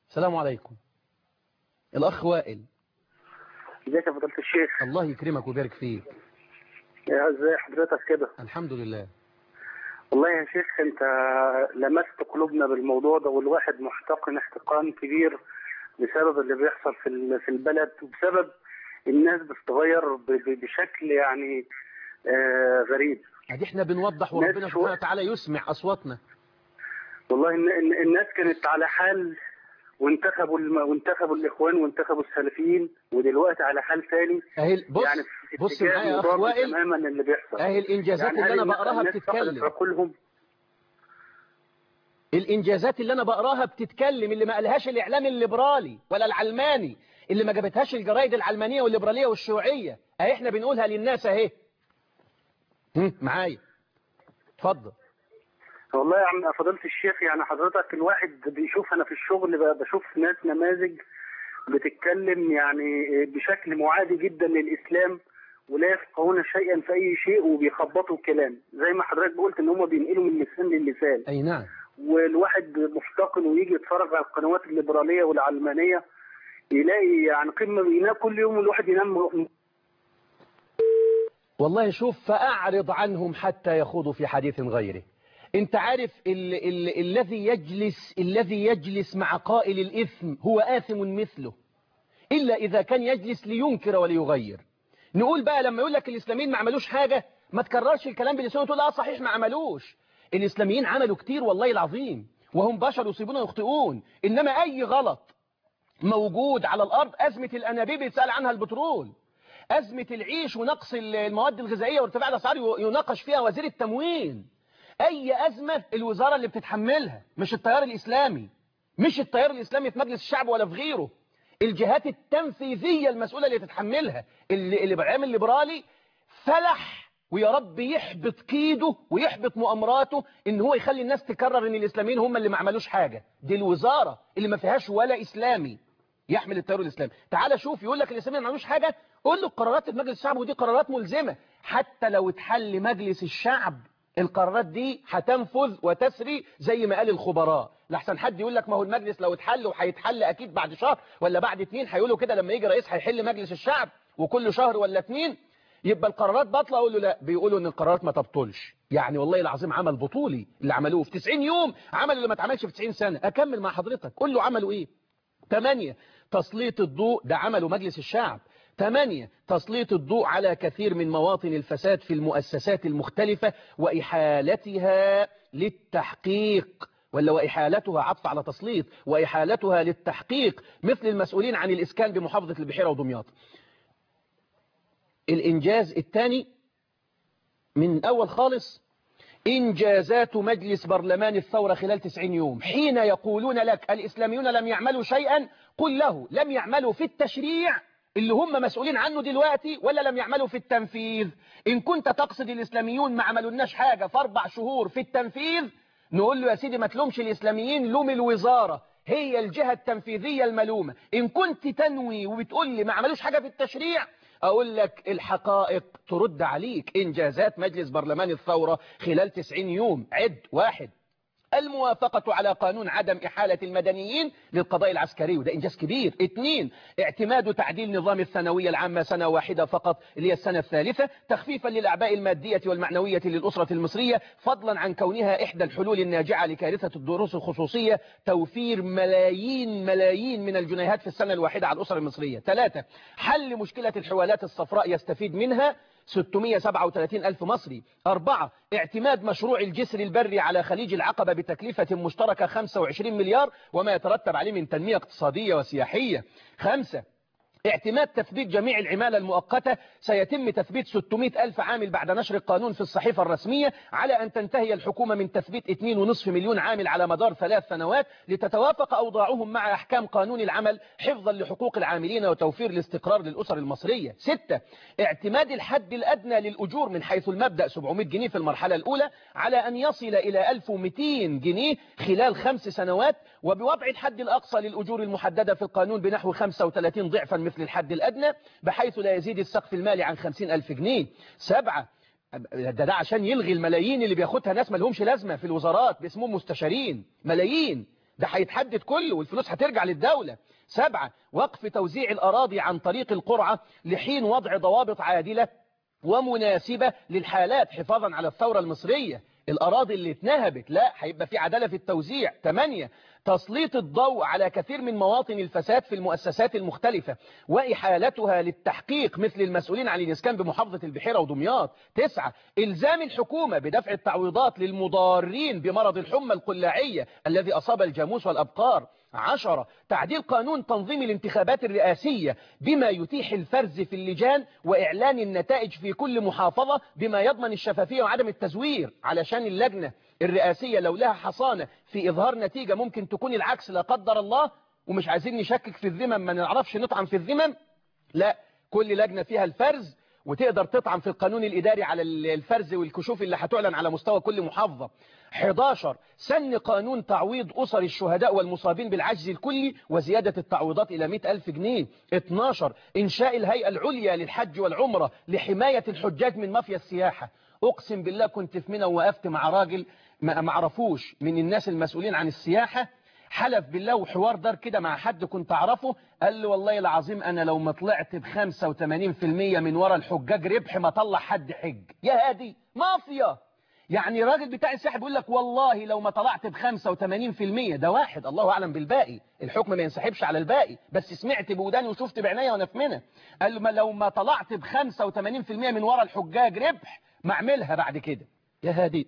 السلام عليكم الأخ وائل ازيك يا فضيلة الشيخ الله يكرمك ويبارك فيك يا ازاي حضرتك كده الحمد لله والله يا شيخ انت لمست قلوبنا بالموضوع ده والواحد محتقن احتقان كبير بسبب اللي بيحصل في ال- في البلد وبسبب الناس بتتغير ب- ب- بشكل يعني آه غريب ادي احنا بنوضح ناس وربنا شو- شو- سبحانه وتعالى يسمع أصواتنا والله إن إن الناس كانت على حال وانتخبوا الم... وانتخبوا الاخوان وانتخبوا السلفيين ودلوقتي على حال ثاني اهي بص يعني في بص اتجاه معايا يا أخ مضاد وائل تماما اللي بيحصل اهي الإنجازات يعني اللي هل أنا الناس- بقراها الناس فقدت بتتكلم عقولهم الإنجازات اللي أنا بقراها بتتكلم اللي ما قالهاش الإعلام الليبرالي ولا العلماني اللي ما جابتهاش الجرايد العلمانية والليبرالية والشيوعية اهي احنا بنقولها للناس اهي هم، معايا اتفضل والله يا عم فضيلة الشيخ يعني حضرتك الواحد بيشوف انا في الشغل بقى بشوف ناس نماذج بتتكلم يعني بشكل معادي جدا للاسلام ولا يفقهون شيئا في اي شيء وبيخبطوا الكلام زي ما حضرتك قلت ان هم بينقلوا من لسان للسان أي نعم والواحد مفتقن ويجي يتفرج على القنوات الليبراليه والعلمانيه يلاقي يعني قمه ينام كل يوم الواحد ينام والله شوف فأعرض عنهم حتى يخوضوا في حديث غيره انت عارف ال ال الذي يجلس الذي يجلس مع قائل الإثم هو آثم مثله إلا إذا كان يجلس لينكر وليغير نقول بقى لما يقول لك الإسلاميين ما عملوش حاجة ما تكررش الكلام بلسانه تقول اه صحيح ما عملوش الإسلاميين عملوا كتير والله العظيم وهم بشر يصيبون ويخطئون إنما أي غلط موجود على الأرض أزمة الأنابيب يتسأل عنها البترول أزمة العيش ونقص المواد الغذائية وارتفاع الأسعار يناقش فيها وزير التموين أي أزمة الوزارة اللي بتتحملها مش التيار الإسلامي مش التيار الإسلامي في مجلس الشعب ولا في غيره الجهات التنفيذية المسؤولة اللي تتحملها اللي, اللي بالعام الليبرالي فلح ويا رب يحبط كيده ويحبط مؤامراته ان هو يخلي الناس تكرر ان الاسلاميين هم اللي ما عملوش حاجة دي الوزارة اللي ما فيهاش ولا اسلامي يحمل التيار الاسلامي تعال شوف يقول لك الاسلاميين ما عملوش حاجة قول له القرارات في مجلس الشعب ودي قرارات ملزمة حتى لو اتحل مجلس الشعب القرارات دي هتنفذ وتسري زي ما قال الخبراء لحسن حد يقول لك ما هو المجلس لو اتحل وهيتحل اكيد بعد شهر ولا بعد اتنين هيقولوا كده لما يجي رئيس هيحل مجلس الشعب وكل شهر ولا اتنين يبقى القرارات باطله اقول له لا بيقولوا ان القرارات ما تبطلش يعني والله العظيم عمل بطولي اللي عملوه في 90 يوم عملوا اللي ما اتعملش في 90 سنه اكمل مع حضرتك قول له عملوا ايه 8 تسليط الضوء ده عمله مجلس الشعب 8 تسليط الضوء على كثير من مواطن الفساد في المؤسسات المختلفة وإحالتها للتحقيق ولا وإحالتها عطف على تسليط وإحالتها للتحقيق مثل المسؤولين عن الإسكان بمحافظة البحيرة ودمياط الإنجاز الثاني من أول خالص إنجازات مجلس برلمان الثورة خلال 90 يوم حين يقولون لك الإسلاميون لم يعملوا شيئا قل له لم يعملوا في التشريع اللي هم مسؤولين عنه دلوقتي ولا لم يعملوا في التنفيذ إن كنت تقصد الإسلاميون ما عملوناش حاجة في أربع شهور في التنفيذ نقول له يا سيدي ما تلومش الإسلاميين لوم الوزارة هي الجهة التنفيذية الملومة إن كنت تنوي وبتقول لي ما عملوش حاجة في التشريع أقول لك الحقائق ترد عليك إنجازات مجلس برلمان الثورة خلال 90 يوم عد واحد الموافقة على قانون عدم إحالة المدنيين للقضاء العسكري وده إنجاز كبير اثنين اعتماد تعديل نظام الثانوية العامة سنة واحدة فقط اللي هي السنة الثالثة تخفيفا للأعباء المادية والمعنوية للأسرة المصرية فضلا عن كونها إحدى الحلول الناجعة لكارثة الدروس الخصوصية توفير ملايين ملايين من الجنيهات في السنة الواحدة على الأسرة المصرية ثلاثة حل مشكلة الحوالات الصفراء يستفيد منها 637 ألف مصري أربعة اعتماد مشروع الجسر البري على خليج العقبة بتكلفة مشتركة 25 مليار وما يترتب عليه من تنمية اقتصادية وسياحية خمسة اعتماد تثبيت جميع العمالة المؤقتة سيتم تثبيت 600 ألف عامل بعد نشر القانون في الصحيفة الرسمية على أن تنتهي الحكومة من تثبيت 2.5 مليون عامل على مدار ثلاث سنوات لتتوافق أوضاعهم مع أحكام قانون العمل حفظا لحقوق العاملين وتوفير الاستقرار للأسر المصرية ستة اعتماد الحد الأدنى للأجور من حيث المبدأ 700 جنيه في المرحلة الأولى على أن يصل إلى 1200 جنيه خلال خمس سنوات وبوضع الحد الأقصى للأجور المحددة في القانون بنحو 35 ضعفا مثل الحد الأدنى بحيث لا يزيد السقف المالي عن 50 ألف جنيه سبعة ده, ده عشان يلغي الملايين اللي بياخدها ناس ملهمش لازمة في الوزارات باسمهم مستشارين ملايين ده هيتحدد كله والفلوس هترجع للدولة سبعة وقف توزيع الأراضي عن طريق القرعة لحين وضع ضوابط عادلة ومناسبة للحالات حفاظا على الثورة المصرية الأراضي اللي اتنهبت لا هيبقى في عدالة في التوزيع 8 تسليط الضوء على كثير من مواطن الفساد في المؤسسات المختلفة وإحالتها للتحقيق مثل المسؤولين عن الإسكان بمحافظة البحيرة ودمياط 9 إلزام الحكومة بدفع التعويضات للمضارين بمرض الحمى القلاعية الذي أصاب الجاموس والأبقار عشرة تعديل قانون تنظيم الانتخابات الرئاسية بما يتيح الفرز في اللجان وإعلان النتائج في كل محافظة بما يضمن الشفافية وعدم التزوير علشان اللجنة الرئاسية لو لها حصانة في إظهار نتيجة ممكن تكون العكس لا قدر الله ومش عايزين نشكك في الذمم ما نعرفش نطعن في الذمم لا كل لجنة فيها الفرز وتقدر تطعن في القانون الإداري على الفرز والكشوف اللي هتعلن على مستوى كل محافظة 11 سن قانون تعويض أسر الشهداء والمصابين بالعجز الكلي وزيادة التعويضات إلى 100 ألف جنيه 12 إنشاء الهيئة العليا للحج والعمرة لحماية الحجاج من مافيا السياحة أقسم بالله كنت في منى ووقفت مع راجل ما معرفوش من الناس المسؤولين عن السياحة حلف بالله وحوار دار كده مع حد كنت أعرفه قال لي والله العظيم أنا لو ما طلعت ب 85% من ورا الحجاج ربح ما طلع حد حج يا هادي مافيا يعني راجل بتاع السياحة بيقول لك والله لو ما طلعت ب 85% ده واحد الله أعلم بالباقي الحكم ما ينسحبش على الباقي بس سمعت بوداني وشفت بعينيا وانا في منى قال له لو ما طلعت ب 85% من ورا الحجاج ربح ما اعملها بعد كده يا هادي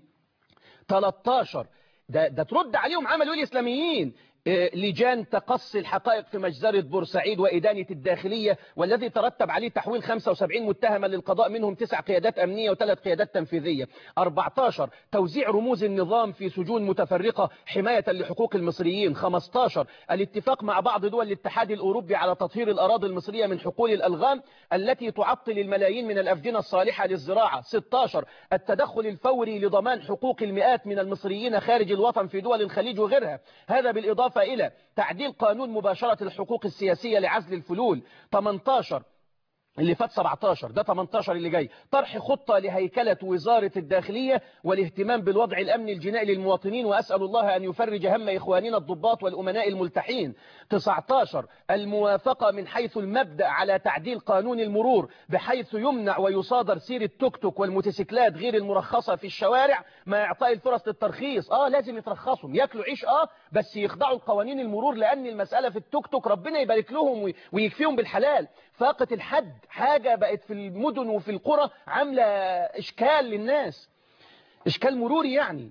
13 ده, ده ترد عليهم عملوا الإسلاميين لجان تقصي الحقائق في مجزرة بورسعيد وإدانة الداخلية والذي ترتب عليه تحويل 75 متهما للقضاء منهم تسع قيادات أمنية وثلاث قيادات تنفيذية 14 توزيع رموز النظام في سجون متفرقة حماية لحقوق المصريين 15 الاتفاق مع بعض دول الاتحاد الأوروبي على تطهير الأراضي المصرية من حقول الألغام التي تعطل الملايين من الأفدنة الصالحة للزراعة 16 التدخل الفوري لضمان حقوق المئات من المصريين خارج الوطن في دول الخليج وغيرها هذا بالإضافة بالإضافة إلى تعديل قانون مباشرة الحقوق السياسية لعزل الفلول 18 اللي فات 17 ده 18 اللي جاي طرح خطة لهيكلة وزارة الداخلية والاهتمام بالوضع الأمني الجنائي للمواطنين وأسأل الله أن يفرج هم إخواننا الضباط والأمناء الملتحين 19 الموافقة من حيث المبدأ على تعديل قانون المرور بحيث يمنع ويصادر سير التوك توك والموتوسيكلات غير المرخصة في الشوارع مع إعطاء الفرص للترخيص آه لازم يترخصهم ياكلوا عيش آه بس يخضعوا القوانين المرور لأن المسألة في التوك توك ربنا يبارك لهم ويكفيهم بالحلال فاقة الحد حاجة بقت في المدن وفي القرى عاملة إشكال للناس إشكال مروري يعني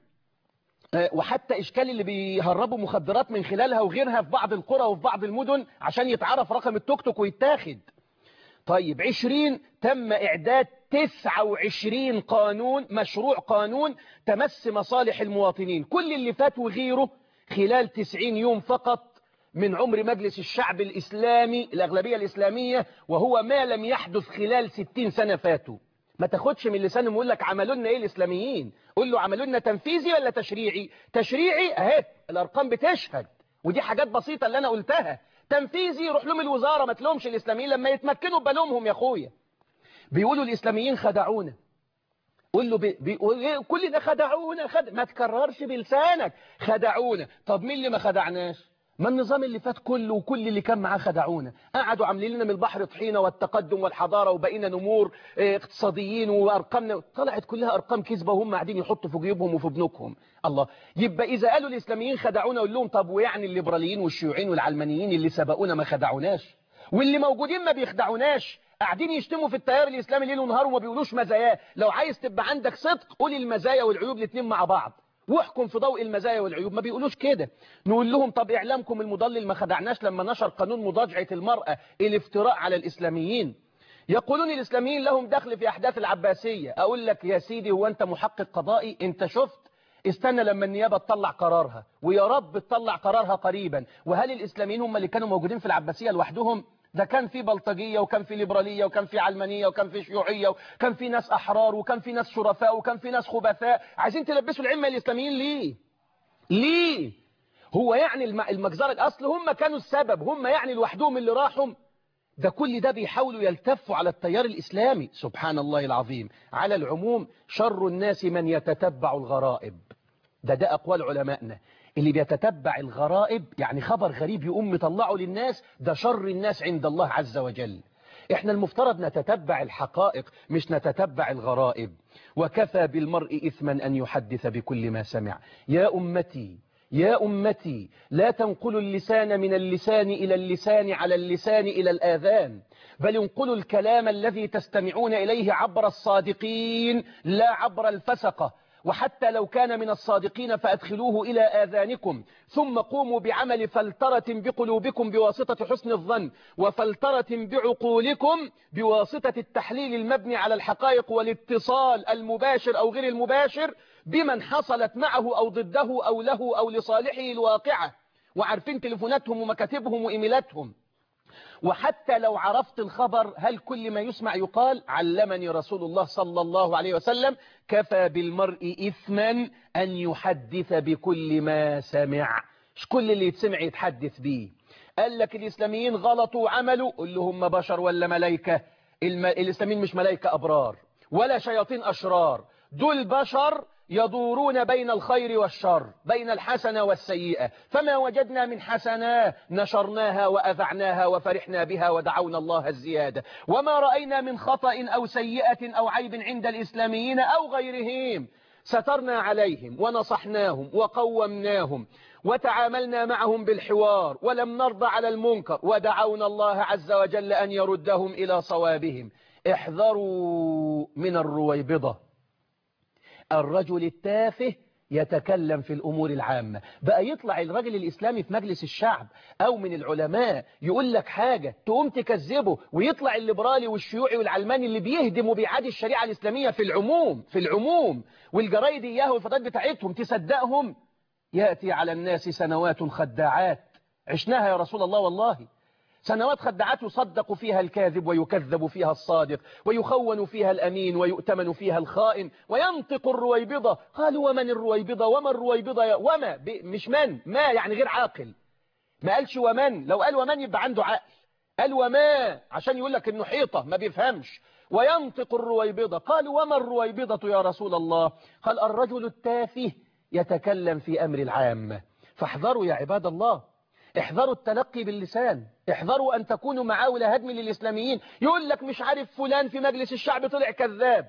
وحتى إشكال اللي بيهربوا مخدرات من خلالها وغيرها في بعض القرى وفي بعض المدن عشان يتعرف رقم التوك توك ويتاخد طيب 20 تم إعداد 29 قانون مشروع قانون تمس مصالح المواطنين كل اللي فات وغيره خلال 90 يوم فقط من عمر مجلس الشعب الإسلامي الأغلبية الإسلامية وهو ما لم يحدث خلال 60 سنة فاتوا ما تاخدش من لسانهم يقول لك عملوا لنا ايه الإسلاميين قول له عملوا لنا تنفيذي ولا تشريعي تشريعي اهي الأرقام بتشهد ودي حاجات بسيطة اللي أنا قلتها تنفيذي روح لهم الوزارة ما تلومش الإسلاميين لما يتمكنوا بلومهم يا أخويا بيقولوا الإسلاميين خدعونا قول له بي... بي... كل ده خدعونا خد... ما تكررش بلسانك خدعونا طب مين اللي ما خدعناش ما النظام اللي فات كله وكل اللي كان معاه خدعونا قعدوا عاملين لنا من البحر طحينة والتقدم والحضارة وبقينا نمور اقتصاديين وارقامنا طلعت كلها ارقام كذبة وهم قاعدين يحطوا في جيوبهم وفي بنوكهم الله يبقى اذا قالوا الاسلاميين خدعونا اقول لهم طب ويعني الليبراليين والشيوعيين والعلمانيين اللي سبقونا ما خدعوناش واللي موجودين ما بيخدعوناش قاعدين يشتموا في التيار الاسلامي ليل ونهار وما بيقولوش مزاياه لو عايز تبقى عندك صدق قول المزايا والعيوب الاثنين مع بعض واحكم في ضوء المزايا والعيوب ما بيقولوش كده نقول لهم طب إعلامكم المضلل ما خدعناش لما نشر قانون مضاجعة المرأة الافتراء على الإسلاميين يقولون الإسلاميين لهم دخل في أحداث العباسية أقول لك يا سيدي هو أنت محقق قضائي أنت شفت استنى لما النيابة تطلع قرارها ويا رب تطلع قرارها قريبا وهل الإسلاميين هم اللي كانوا موجودين في العباسية لوحدهم ده كان في بلطجية وكان في ليبرالية وكان في علمانية وكان في شيوعية وكان في ناس أحرار وكان في ناس شرفاء وكان في ناس خبثاء عايزين تلبسوا العلم الإسلاميين ليه ليه هو يعني المجزرة الأصل هم كانوا السبب هم يعني لوحدهم اللي راحوا ده كل ده بيحاولوا يلتفوا على التيار الإسلامي سبحان الله العظيم على العموم شر الناس من يتتبع الغرائب ده ده أقوال علمائنا اللي بيتتبع الغرائب يعني خبر غريب يقوم مطلعه للناس ده شر الناس عند الله عز وجل احنا المفترض نتتبع الحقائق مش نتتبع الغرائب وكفى بالمرء إثما أن يحدث بكل ما سمع يا أمتي يا أمتي لا تنقلوا اللسان من اللسان إلى اللسان على اللسان إلى الآذان بل انقلوا الكلام الذي تستمعون إليه عبر الصادقين لا عبر الفسقة وحتى لو كان من الصادقين فأدخلوه إلى آذانكم ثم قوموا بعمل فلترة بقلوبكم بواسطة حسن الظن وفلترة بعقولكم بواسطة التحليل المبني على الحقائق والاتصال المباشر أو غير المباشر بمن حصلت معه أو ضده أو له أو لصالحه الواقعة وعارفين تليفوناتهم ومكاتبهم وإيميلاتهم وحتى لو عرفت الخبر هل كل ما يسمع يقال علمني رسول الله صلى الله عليه وسلم كفى بالمرء إثما أن يحدث بكل ما سمع مش كل اللي يتسمع يتحدث بيه قال لك الإسلاميين غلطوا وعملوا قل لهم بشر ولا ملايكة الم... الإسلاميين مش ملايكة أبرار ولا شياطين أشرار دول بشر يدورون بين الخير والشر بين الحسنة والسيئة فما وجدنا من حسنة نشرناها وأذعناها وفرحنا بها ودعونا الله الزيادة وما رأينا من خطأ أو سيئة أو عيب عند الإسلاميين أو غيرهم سترنا عليهم ونصحناهم وقومناهم وتعاملنا معهم بالحوار ولم نرضى على المنكر ودعونا الله عز وجل أن يردهم إلى صوابهم احذروا من الرويبضة الرجل التافه يتكلم في الأمور العامة بقى يطلع الرجل الإسلامي في مجلس الشعب أو من العلماء يقول لك حاجة تقوم تكذبه ويطلع الليبرالي والشيوعي والعلماني اللي بيهدم وبيعادي الشريعة الإسلامية في العموم في العموم والجرايد إياه والفتات بتاعتهم تصدقهم يأتي على الناس سنوات خداعات عشناها يا رسول الله والله سنوات خدعات يصدق فيها الكاذب ويكذب فيها الصادق ويخون فيها الأمين ويؤتمن فيها الخائن وينطق الرويبضة قالوا ومن الرويبضة وما الرويبضة وما مش من ما يعني غير عاقل ما قالش ومن لو قال ومن يبقى عنده عقل قال وما عشان يقول لك انه حيطة ما بيفهمش وينطق الرويبضة قالوا وما الرويبضة يا رسول الله قال الرجل التافه يتكلم في أمر العام فاحذروا يا عباد الله احذروا التلقي باللسان احذروا أن تكونوا معاول هدم للإسلاميين يقول لك مش عارف فلان في مجلس الشعب طلع كذاب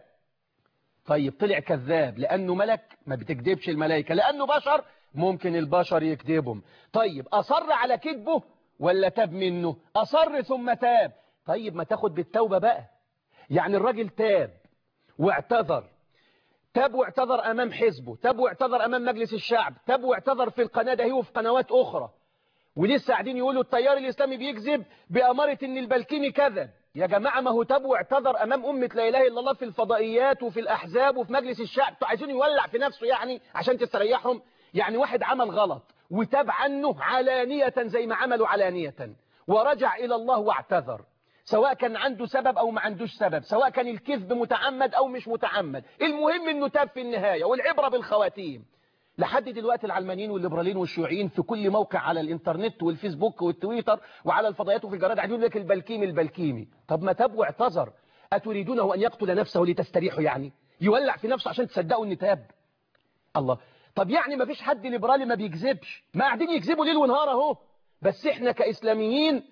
طيب طلع كذاب لأنه ملك ما بتكذبش الملائكة لأنه بشر ممكن البشر يكذبهم طيب أصر على كذبه ولا تاب منه أصر ثم تاب طيب ما تاخد بالتوبة بقى يعني الراجل تاب واعتذر تاب واعتذر أمام حزبه تاب واعتذر أمام مجلس الشعب تاب واعتذر في القناة ده وفي قنوات أخرى ولسه قاعدين يقولوا التيار الإسلامي بيكذب بأمارة إن البلكيمي كذب يا جماعة ما هو تاب واعتذر أمام أمة لا إله إلا الله في الفضائيات وفي الأحزاب وفي مجلس الشعب انتوا عايزين يولع في نفسه يعني عشان تستريحهم يعني واحد عمل غلط وتاب عنه علانية زي ما عملوا علانية ورجع إلى الله واعتذر سواء كان عنده سبب أو ما عندوش سبب سواء كان الكذب متعمد أو مش متعمد المهم أنه تاب في النهاية والعبرة بالخواتيم لحد دلوقتي العلمانيين والليبراليين والشيوعيين في كل موقع على الانترنت والفيسبوك والتويتر وعلى الفضائيات وفي الجرائد عايزين لك البلكيمي البلكيمي طب ما تاب واعتذر أتريدونه أن يقتل نفسه لتستريحوا يعني يولع في نفسه عشان تصدقوا ان تاب الله طب يعني ما فيش حد ليبرالي ما بيكذبش ما قاعدين يكذبوا ليل ونهار اهو بس احنا كإسلاميين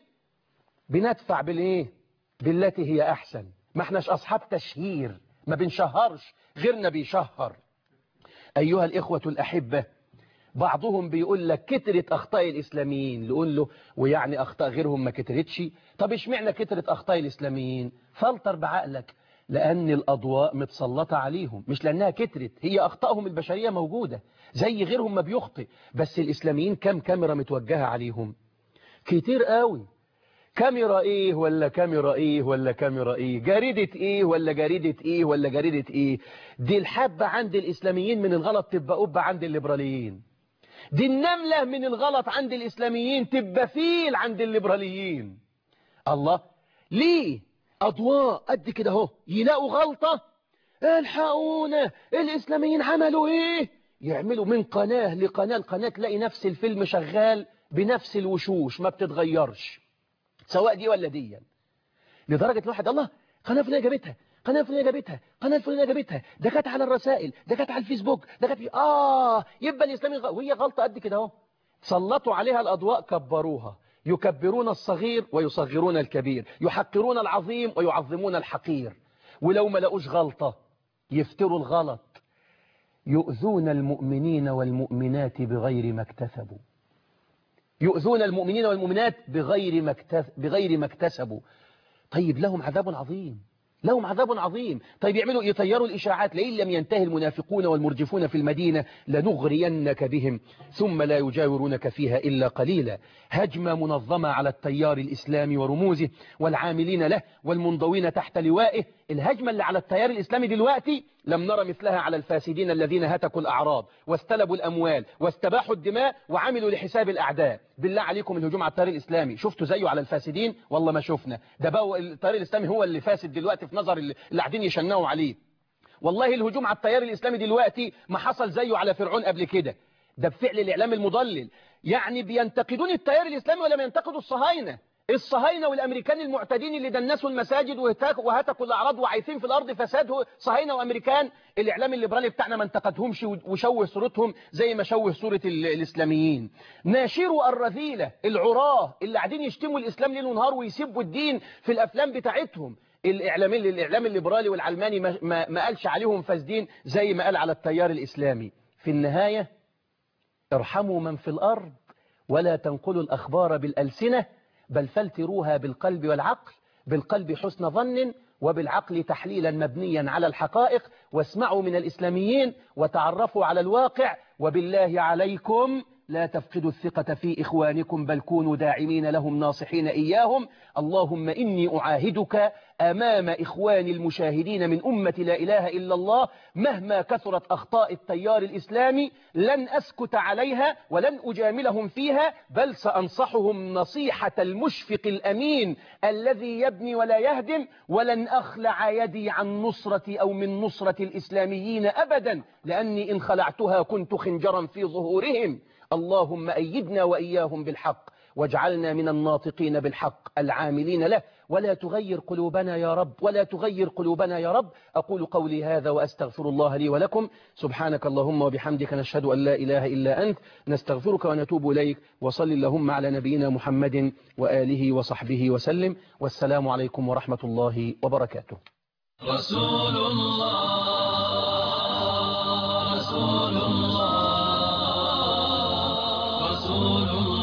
بندفع بالايه بالتي هي احسن ما احناش اصحاب تشهير ما بنشهرش غيرنا بيشهر أيها الإخوة الأحبة بعضهم بيقول لك كترت أخطاء الإسلاميين نقول له ويعني أخطاء غيرهم ما كترتش طب اشمعنى كترت أخطاء الإسلاميين فلتر بعقلك لأن الأضواء متسلطة عليهم مش لأنها كترت هي أخطائهم البشرية موجودة زي غيرهم ما بيخطئ بس الإسلاميين كم كاميرا متوجهة عليهم كتير قوي كاميرا ايه ولا كاميرا ايه ولا كاميرا ايه جريدة ايه ولا جريدة ايه ولا جريدة ايه دي الحبة عند الاسلاميين من الغلط تبقى قبة عند الليبراليين دي النملة من الغلط عند الاسلاميين تبقى فيل عند الليبراليين الله ليه اضواء قد كده اهو يلاقوا غلطة الحقونا الاسلاميين عملوا ايه يعملوا من قناة لقناة القناة تلاقي نفس الفيلم شغال بنفس الوشوش ما بتتغيرش سواء دي ولا دي لدرجة الواحد الله قناة فلانية جابتها قناة الفلانية جابتها قناة الفلانية جابتها ده كانت على الرسائل ده كانت على الفيسبوك ده كانت في... آه يبقى الإسلامي غ... وهي غلطة قد كده اهو سلطوا عليها الأضواء كبروها يكبرون الصغير ويصغرون الكبير يحقرون العظيم ويعظمون الحقير ولو ما لقوش غلطة يفتروا الغلط يؤذون المؤمنين والمؤمنات بغير ما اكتسبوا يؤذون المؤمنين والمؤمنات بغير ما بغير ما اكتسبوا طيب لهم عذاب عظيم لهم عذاب عظيم طيب يعملوا يطيروا الإشاعات لئن لم ينتهي المنافقون والمرجفون في المدينة لنغرينك بهم ثم لا يجاورونك فيها إلا قليلا هجمة منظمة على التيار الإسلامي ورموزه والعاملين له والمنضوين تحت لوائه الهجمة اللي على التيار الإسلامي دلوقتي لم نرى مثلها على الفاسدين الذين هتكوا الأعراض واستلبوا الأموال واستباحوا الدماء وعملوا لحساب الأعداء بالله عليكم الهجوم على التيار الإسلامي شفتوا زيه على الفاسدين والله ما شفنا ده بقى التيار الإسلامي هو اللي فاسد دلوقتي في نظر اللي قاعدين يشنقوا عليه والله الهجوم على التيار الإسلامي دلوقتي ما حصل زيه على فرعون قبل كده ده بفعل الإعلام المضلل يعني بينتقدون التيار الإسلامي ولا بينتقدوا الصهاينة الصهاينة والأمريكان المعتدين اللي دنسوا المساجد وهتكوا الأعراض وعايثين في الأرض فساد صهاينة وأمريكان الإعلام الليبرالي بتاعنا ما انتقدهمش وشوه صورتهم زي ما شوه صورة الإسلاميين ناشروا الرذيلة العراه اللي قاعدين يشتموا الإسلام ليل ونهار ويسبوا الدين في الأفلام بتاعتهم الإعلام الإعلام الليبرالي والعلماني ما, ما, ما قالش عليهم فاسدين زي ما قال على التيار الإسلامي في النهاية ارحموا من في الأرض ولا تنقلوا الأخبار بالألسنة بل فلتروها بالقلب والعقل بالقلب حسن ظن وبالعقل تحليلا مبنيا على الحقائق واسمعوا من الإسلاميين وتعرفوا على الواقع وبالله عليكم لا تفقدوا الثقة في إخوانكم بل كونوا داعمين لهم ناصحين إياهم اللهم إني أعاهدك أمام إخواني المشاهدين من أمة لا إله إلا الله مهما كثرت أخطاء التيار الإسلامي لن أسكت عليها ولن أجاملهم فيها بل سأنصحهم نصيحة المشفق الأمين الذي يبني ولا يهدم ولن أخلع يدي عن نصرة أو من نصرة الإسلاميين أبدا لأني إن خلعتها كنت خنجرا في ظهورهم اللهم أيدنا وإياهم بالحق واجعلنا من الناطقين بالحق العاملين له ولا تغير قلوبنا يا رب ولا تغير قلوبنا يا رب أقول قولي هذا وأستغفر الله لي ولكم سبحانك اللهم وبحمدك نشهد أن لا إله إلا أنت نستغفرك ونتوب إليك وصل اللهم على نبينا محمد وآله وصحبه وسلم والسلام عليكم ورحمة الله وبركاته رسول الله رسول الله رسول الله